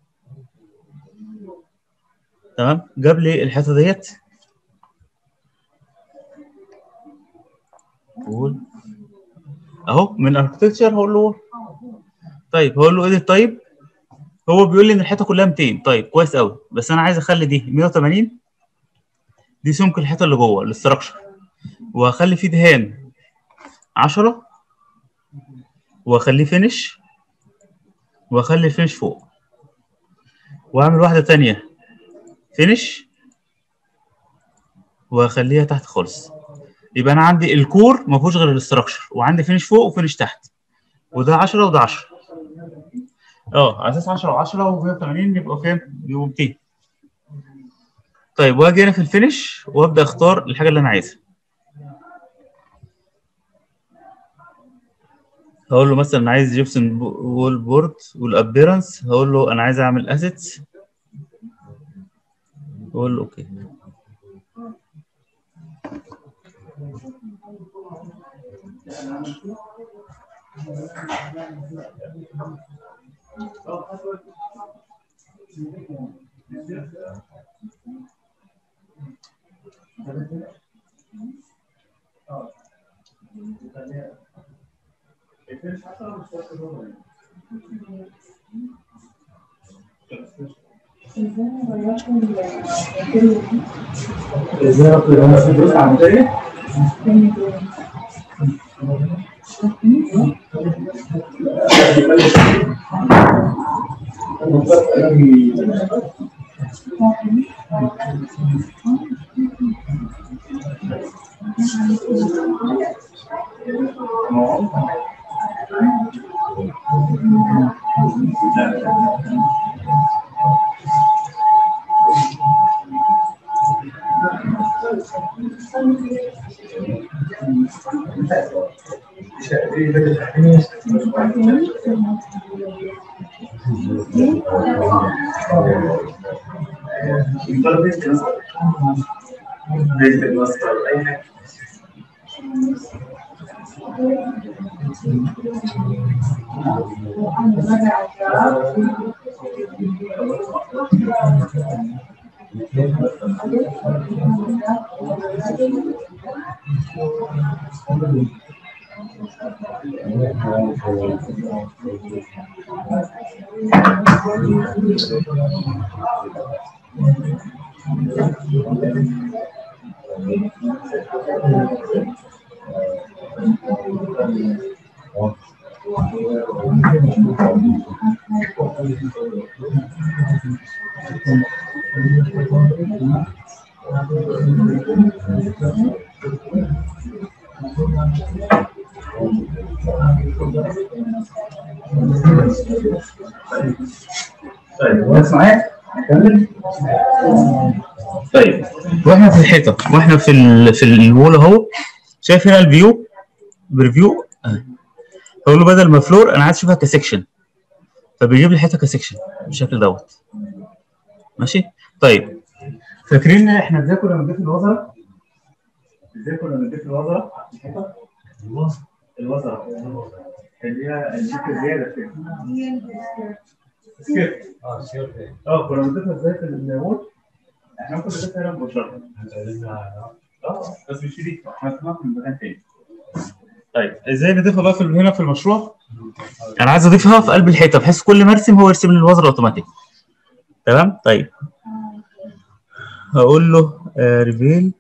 تمام جاب لي الحته ديت وول اهو من اركتكتشر هقول له وول طيب هقول له ايديت طيب هو بيقول لي ان الحيطه كلها 200 طيب كويس قوي بس انا عايز اخلي دي 180 دي سمك الحيطه اللي جوه الاستراكشر وهخلي فيه دهان 10 واخليه فينش واخلي الفينش فوق واعمل واحده تانية فينش واخليها تحت خالص يبقى انا عندي الكور ما فيهوش غير الاستراكشر وعندي فينش فوق وفينش تحت وده 10 وده 10 اه على اساس 10 و10 و180 يبقى كام؟ يبقوا 200 طيب واجي هنا في الفينش وابدا اختار الحاجه اللي انا عايزها هقول له مثلا انا عايز جيبسون وول بورد والابيرنس هقول له انا عايز اعمل اسيتس اقول له اوكي ازاي اطلب انا في دروس عمليه طيب واقف معايا؟ نكمل؟ طيب واحنا في الحيطه واحنا في ال في الوول اهو شايف هنا الفيو بريفيو اهي اقول له بدل ما فلور انا عايز اشوفها كسكشن فبيجيب لي الحيطه كسكشن بالشكل دوت ماشي طيب فاكرين احنا ازاي كنا بنضيف الوزره؟ ازاي كنا بنضيف الوزره؟ الحيطه؟ الوزره كان ليها الشكل زياده كده سكيرت اه شير اه كنا بنضيفها ازاي في الوول؟ احنا ممكن نضيفها هنا مباشره اه بس مش دي احنا هنسمعها في مكان تاني طيب ازاي نضيفها بقى في هنا في المشروع؟ انا عايز اضيفها في قلب الحيطه بحيث كل ما ارسم هو يرسم لي الوزر اوتوماتيك تمام طيب هقول له آه ريفيل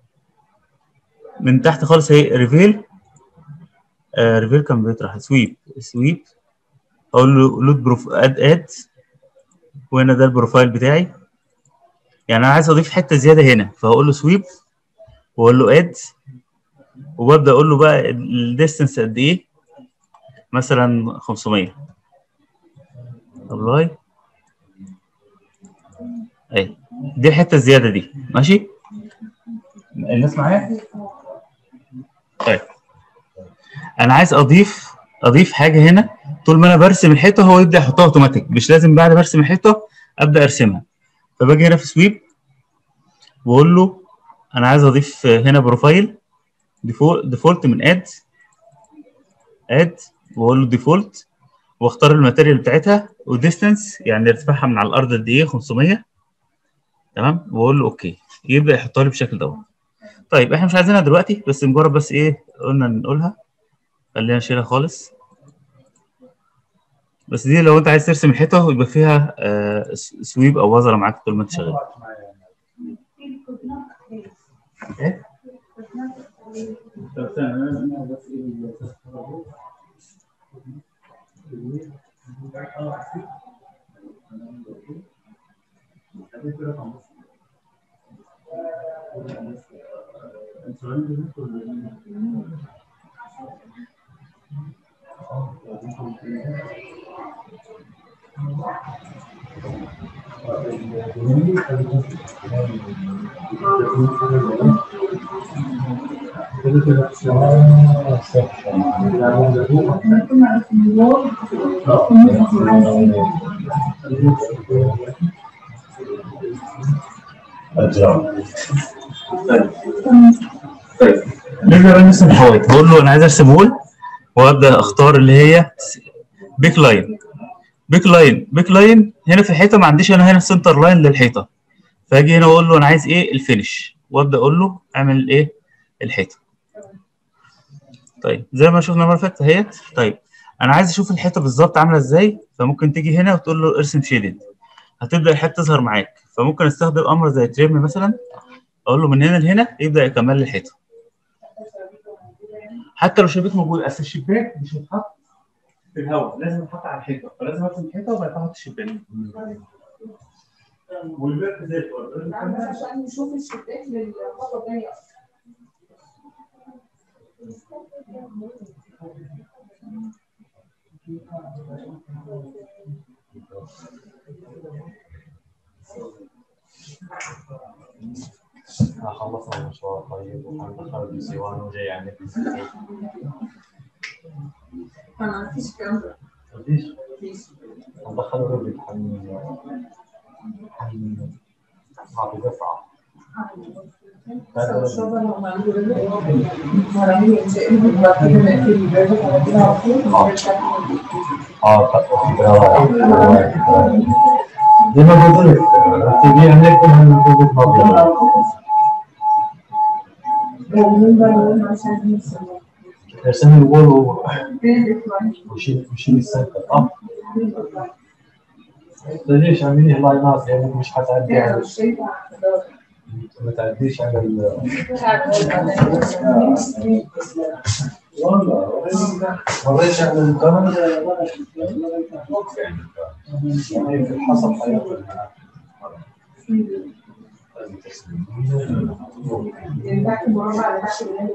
من تحت خالص اهي ريفيل آه ريفيل كان بيطرح سويب سويب اقول له لود بروف اد اد وهنا ده البروفايل بتاعي يعني انا عايز اضيف حته زياده هنا فهقول له سويب واقول له اد وببدا اقول له بقى الديستنس قد ايه مثلا 500 ابلاي اهي دي الحته الزياده دي ماشي الناس معايا طيب انا عايز اضيف اضيف حاجه هنا طول ما انا برسم الحيطه هو يبدا يحطها اوتوماتيك مش لازم بعد ما ارسم الحيطه ابدا ارسمها فباجي هنا في سويب واقول له انا عايز اضيف هنا بروفايل ديفولت من اد اد واقول له ديفولت واختار الماتيريال بتاعتها وديستنس يعني ارتفاعها من على الارض قد ايه 500 تمام واقول له اوكي يبدا يحطها لي بالشكل دوت طيب احنا مش عايزينها دلوقتي بس مجرد بس ايه قلنا نقولها خلينا نشيلها خالص بس دي لو انت عايز ترسم الحيطه ويبقى فيها آه سويب او وزره معاك طول ما انت شغال ايه طب استنى انا بس طيب نرجع بقى نرسم الحوايط بقول له انا عايز ارسم وول وابدا اختار اللي هي بيك لاين بيك لاين بيك لاين هنا في الحيطه ما عنديش انا هنا سنتر لاين للحيطه فاجي هنا واقول له انا عايز ايه الفينش وابدا اقول له اعمل ايه الحيطه طيب زي ما شفنا المره اللي فاتت اهيت طيب انا عايز اشوف الحيطه بالظبط عامله ازاي فممكن تيجي هنا وتقول له ارسم شيدد هتبدا الحته تظهر معاك فممكن استخدم امر زي تريم مثلا اقول له من هنا لهنا يبدا يكمل لي الحيطه حتى لو الشباك موجود اصل الشباك مش هيتحط في الهواء لازم يتحط على الحيطه فلازم ارسم الحيطه وبعد كده احط الشباك والباب زي الفل عشان نشوف الشباك للخطوه الجايه خلصنا المشروع طيب وهندخل بسيوان وجاي عندك فما فيش الكلام ده ليش؟ هندخل روبي حن حن نعطي دفعة الشغل لما عندي مرامي انشاء بعد كده نقفل الباب وبعد كده على طول اه طب زي ما قلت لك تبي عندك من وجهة نظري وبالنسبه للون عشان نفسه ارسم الوول فين بيطلع وشيل وشيل السنتر اه ليش عاملين لاينات يعني مش حتعدي انا على مش شايفه ما تعديش على ال وريش على الكاميرا يعني في الحصل حياة تحت المربع اللي تحت الباب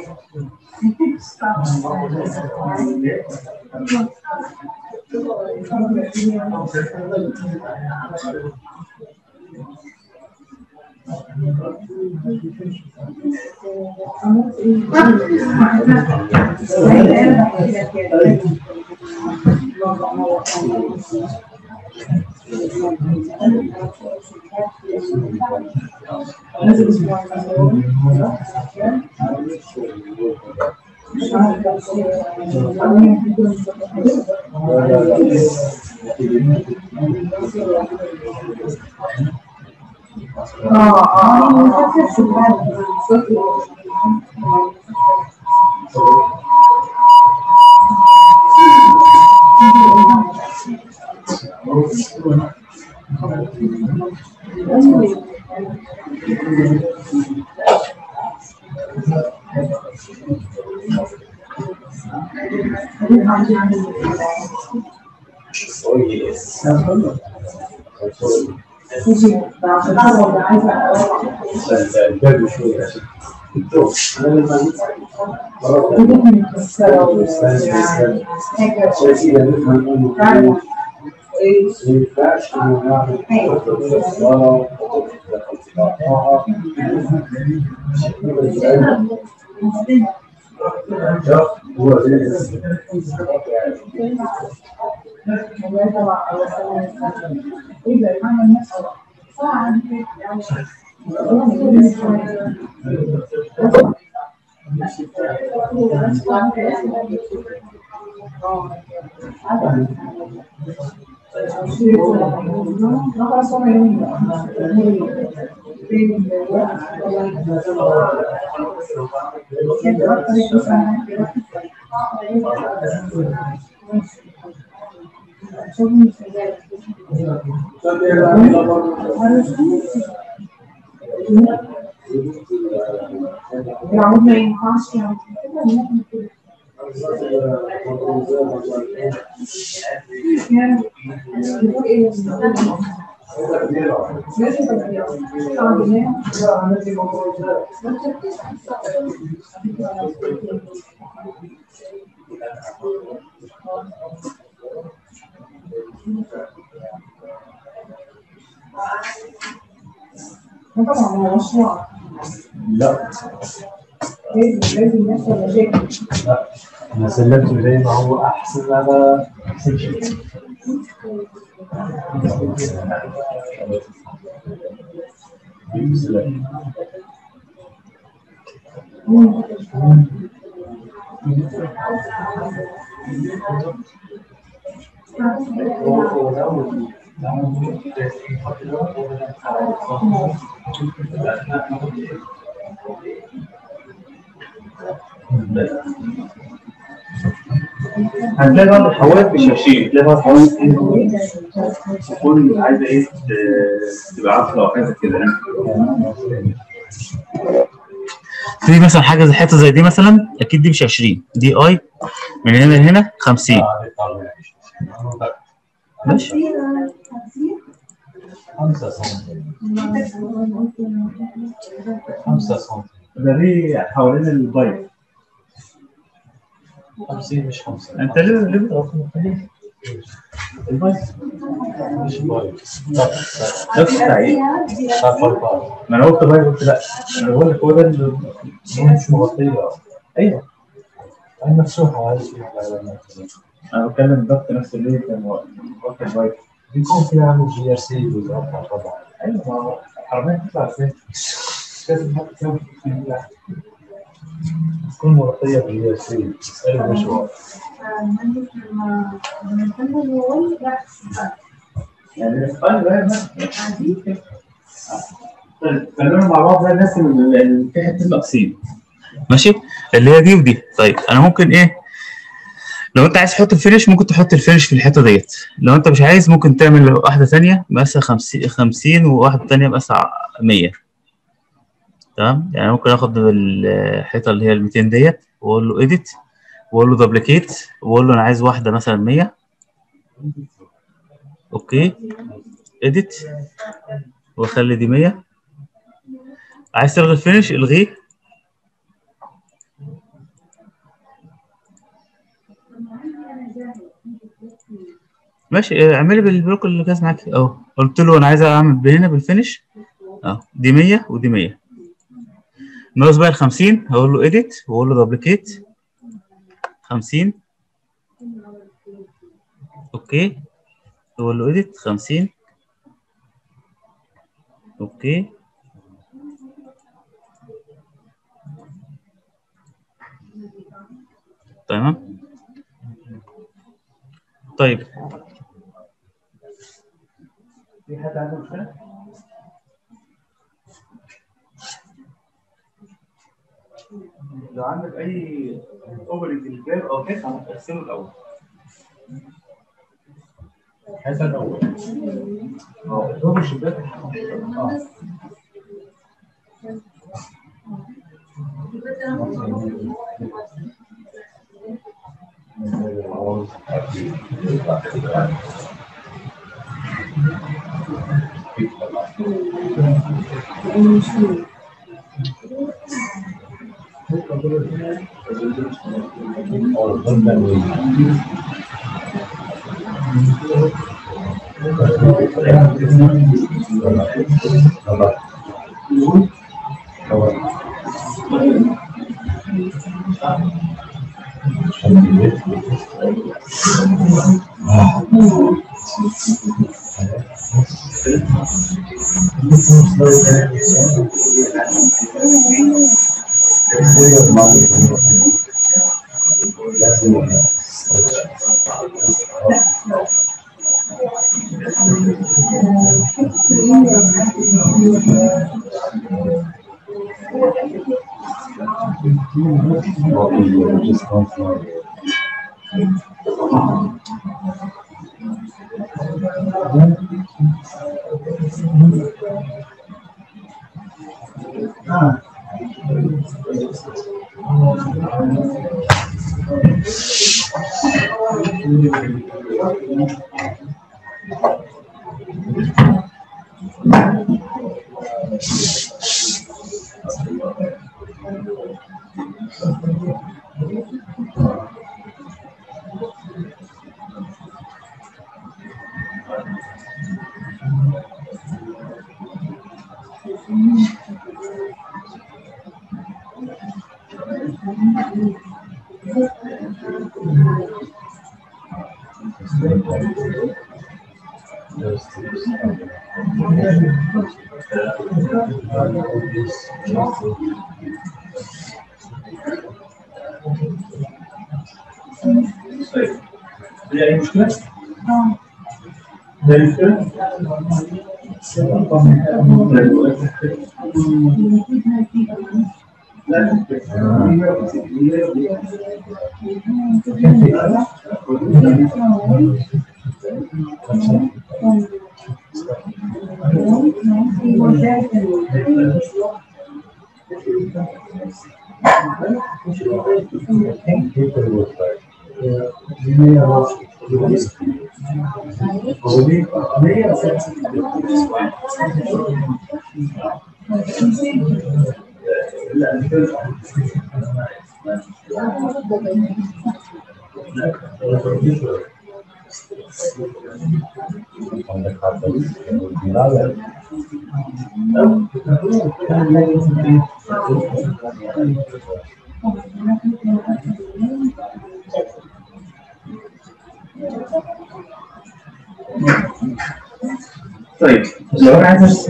اه اه فاكر شباك تيجي عشان تعرف عايزه الباب شوي عشان مكسره حاجه العمود ما ينفعش يعني طبعا هو مشروع لا لازم لازم يحصل مشاكل انا سلمته زي ما هو احسن هذا احسن شيء هتلاقي بعض الحوائط مش 20 تلاقي بعض الحوائط تكون عايزه ايه ت- تبقى عارفه او حاجه كده يعني في مثلا حاجه زي حته زي دي مثلا اكيد دي مش 20 دي اي من هنا لهنا 50 ماشي خمسة سم خمسة سم ده دي حوالين البايب خمسين مش خمسة انت ليه ليه بتغطي البايب مش بايظ نفس التعقيد شاف أربعة ما انا قلت بايب قلت لا انا بقول لك هو ده اللي- مش مغطية ايوه هاي مفتوحة هاي فيها انا بتكلم الضغط نفس اللي كان وقت البايب بيكون في عامل جي ار سي وزارة طبعا ايوه ما هو الحرميه تطلع فين؟ لازم نحط فيهم في البتاع. تكون مغطية بالجي ار سي اسأله مش واضح يعني طيب بقى طيب خلينا مع بعض بقى الناس اللي اللي في حته ناقصين ماشي اللي هي دي ودي طيب انا ممكن ايه لو انت عايز تحط الفينش ممكن تحط الفينش في الحته ديت لو انت مش عايز ممكن تعمل واحده ثانيه مقاسها 50 50 وواحده ثانيه مقاسها 100 تمام يعني ممكن اخد الحيطه اللي هي ال 200 ديت واقول له اديت واقول له دبليكيت واقول له انا عايز واحده مثلا 100 اوكي اديت واخلي دي 100 عايز تلغي الفينش الغيه ماشي اه، اعملي بالبلوك اللي جاز معاك اهو قلت له انا عايز اعمل هنا بالفينش اهو دي 100 ودي 100 ناقص بقى ال 50 هقول له اديت واقول له دبليكيت 50 اوكي اقول له اديت 50 اوكي تمام طيب في حد عنده مشكلة؟ لو عندك أي أوبرنج للباب أو كده هتقسمه الأول. هذا الأول اه دور الشباك اه هي أي مشكلة؟ هي مشكلة؟ لا عندك حتى لا طيب لو انا عايز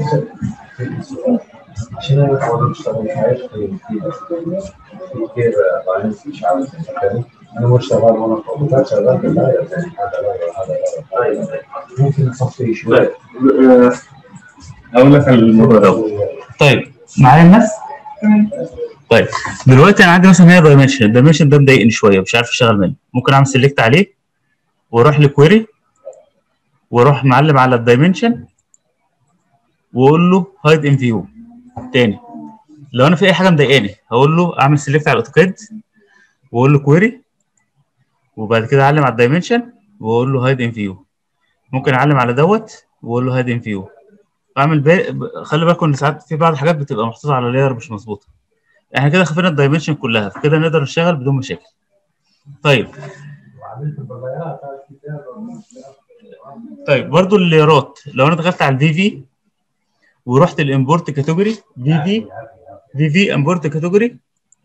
عشان انا بحاول اشتغل حاجات في كتير بعدين مش عارف مكاني انا مش شغال وانا فوق شغال في الآية، يعني هذا لا هذا لا ممكن نصفي شوي اقول لك الموضوع ده طيب معايا الناس طيب دلوقتي انا عندي مثلا هنا دايمنشن الدايمنشن ده مضايقني شويه مش عارف اشتغل منه ممكن اعمل سيلكت عليه واروح لكويري واروح معلم على الدايمنشن واقول له هايد ان فيو تاني لو انا في اي حاجه مضايقاني هقول له اعمل سيلكت على الاوتوكاد واقول له كويري وبعد كده اعلم على الدايمنشن واقول له هايد ان فيو ممكن اعلم على دوت واقول له هايد ان فيو اعمل بي... خلي بالكم ان ساعات في بعض الحاجات بتبقى محطوطه على لاير مش مظبوطه احنا كده خفينا الدايمنشن كلها فكده نقدر نشتغل بدون مشاكل طيب وعملت البلايات هذا الكتاب طيب برضو الليرات لو انا دخلت على الفي في ورحت الامبورت كاتيجوري في في في في امبورت كاتيجوري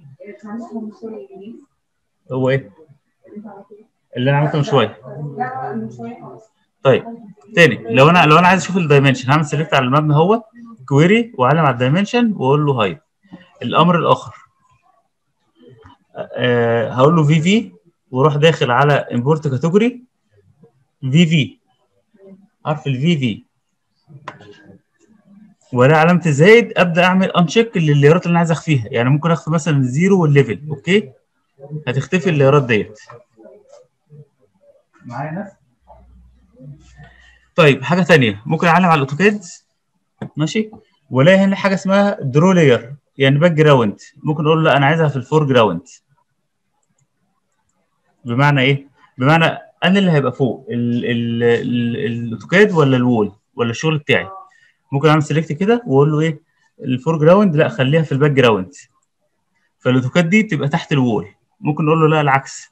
هو ايه اللي انا عملته من شويه طيب تاني لو انا لو انا عايز اشوف الدايمنشن هعمل سيلكت على المبنى هو كويري واعلم على الدايمنشن واقول له هايد الامر الاخر أه هقول له في في واروح داخل على امبورت كاتيجوري في في حرف الفي في ولا علامه الزائد ابدا اعمل انشيك للليرات اللي انا عايز اخفيها يعني ممكن اخفي مثلا الزيرو والليفل اوكي هتختفي الليرات ديت معايا ناس طيب حاجه ثانيه ممكن اعلم على الاوتوكاد ماشي والاقي هنا حاجه اسمها درو لاير يعني باك جراوند ممكن اقول له لا انا عايزها في الفور جراوند بمعنى ايه بمعنى انا اللي هيبقى فوق ال- ال- ال- الاوتوكاد ولا الوول ولا الشغل بتاعي ممكن اعمل سيلكت كده واقول له ايه الفور جراوند لا خليها في الباك جراوند فالاوتوكاد دي تبقى تحت الوول ممكن نقول له لا العكس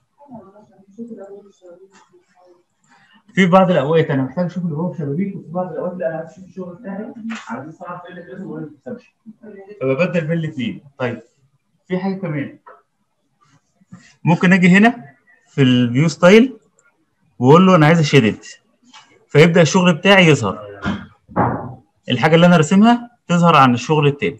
في بعض الاوقات انا محتاج اشوف اللي هو في شبابيك وفي بعض الاوقات لا انا عايز اشوف الشغل بتاعي عايز اعرف ايه اللي بيحصل وايه اللي ما بيحصلش فببدل بين الاثنين طيب في حاجه كمان ممكن اجي هنا في الفيو ستايل واقول له انا عايز اشيدد فيبدا الشغل بتاعي يظهر الحاجه اللي انا راسمها تظهر عن الشغل التاني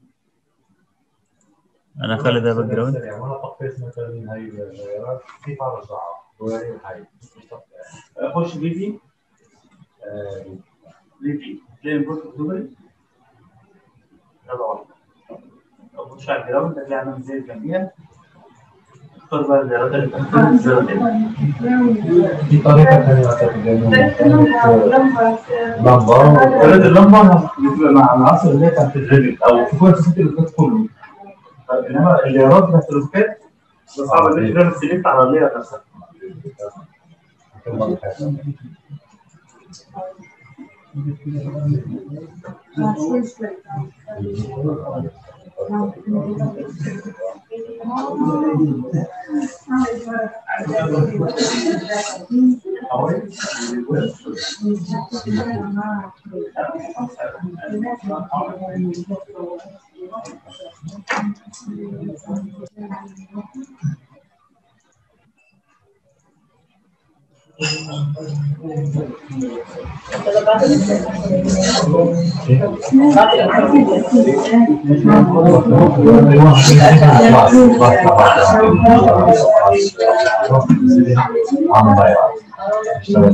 انا خلي ده باك جراوند يعني وانا طفيت مثلا هاي البلايات كيف ارجعها؟ وين هاي؟ اخش في في آه، في في تلاقي البورت كاتيجوري يلا واحد اخش على الجراوند هتلاقي عامل زي جنبيها اختار بقى الزيارات اللي بتنزل الزيارات دي. في طريقه ثانيه مثلا لمبه ولاد اللمبه بتبقى مع العناصر اللي هي بتاعت الريفت او في كل اساسات الاوتوكاد كله طيب انما الليرات بتاعت الاوتوكاد ده صعب ان انت تعمل سيلكت على اللير نفسها عم ضيع اشتغل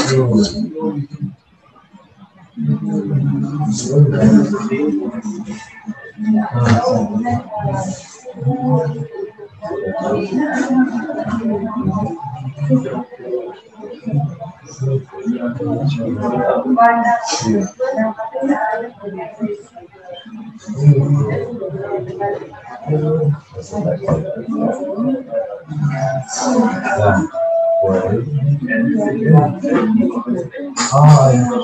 اه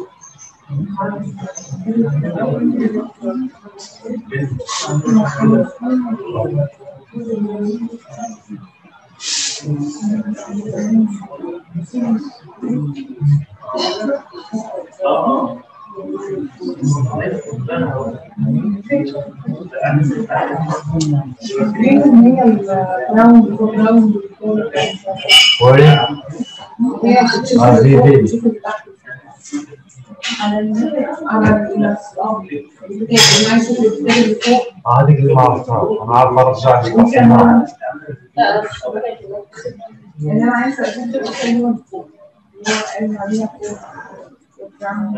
ليه ان هي الراوند فور راوند فور وين هي بتشوف آه، دي- دي. بتشوف اللي تحت. على ال على النفس اه هي عايزه تشوف الكتاب اللي فوق هذيك اللي ما عرفتها انا عارف ارجع لك ممكن تصميمها. لا يعني انا عايزه اشوف الكتاب اللي هو فوق اللي هو قايل عليها فوق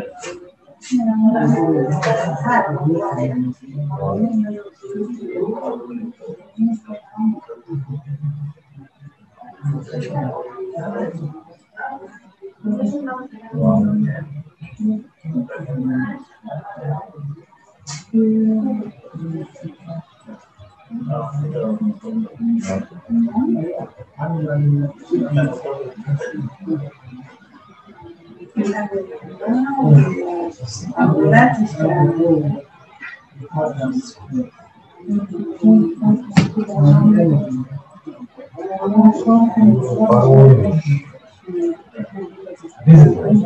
ضروري بيزنس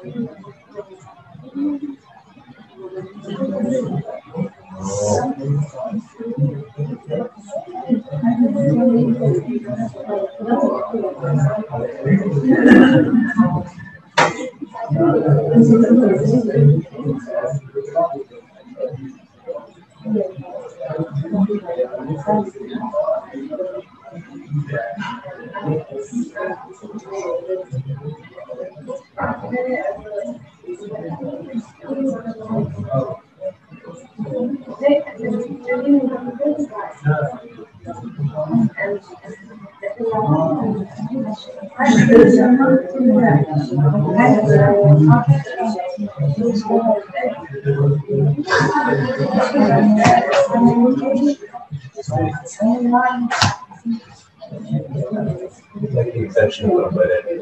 Like the exception of but it.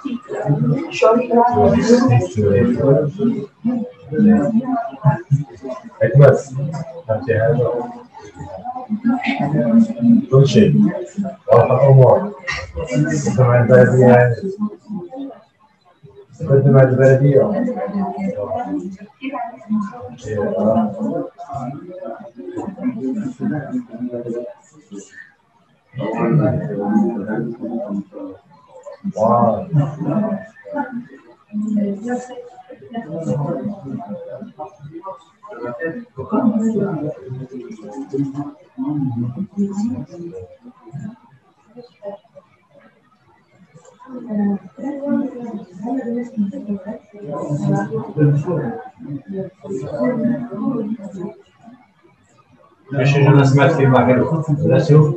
حكمت انت هذا كل شيء واضح الامور قدم على البلديه قدم على البلديه واو مش اللي انا سمعت فيه ما حلو لا شوف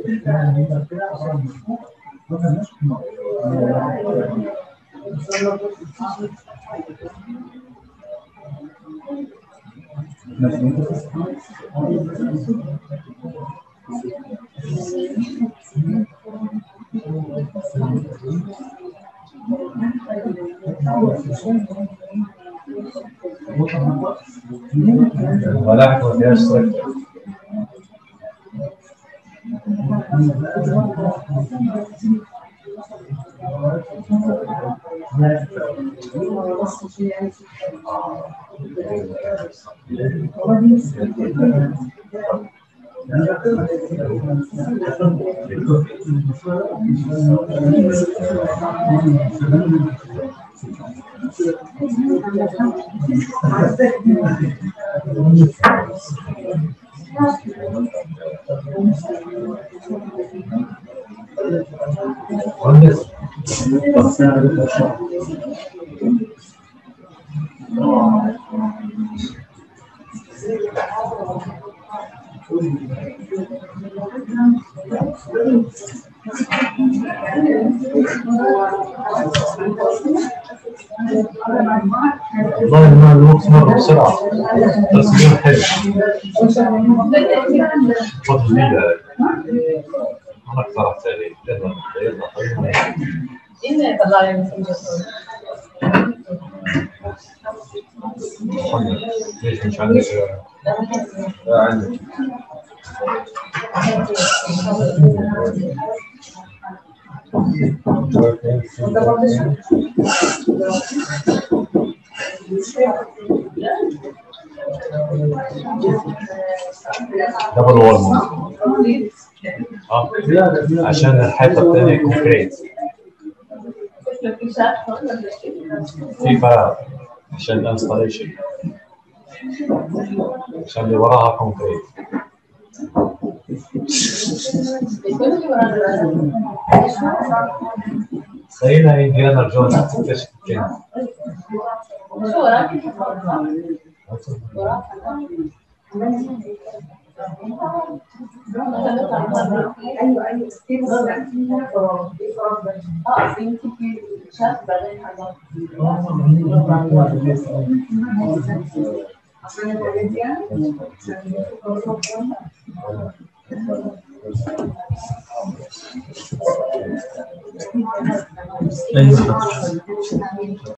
ولا حكم فيها اشترك مهندس والله ما الوقت مر بسرعة تصميم حلو فضل لي أنا اقترحت عليه يلا يلا طيب إيه طلع لي من محمد ليش مش عندك لا عندك دبل وورم اه عشان الحيطه الثانيه كونكريت في فراغ عشان الانستاليشن عشان اللي وراها كونكريت خلينا انديانا جونز تكتشف الكلمه ايوه ايوه اه بنتي في شاب بعدين حاجات عشان الحاجات دي يعني ايوه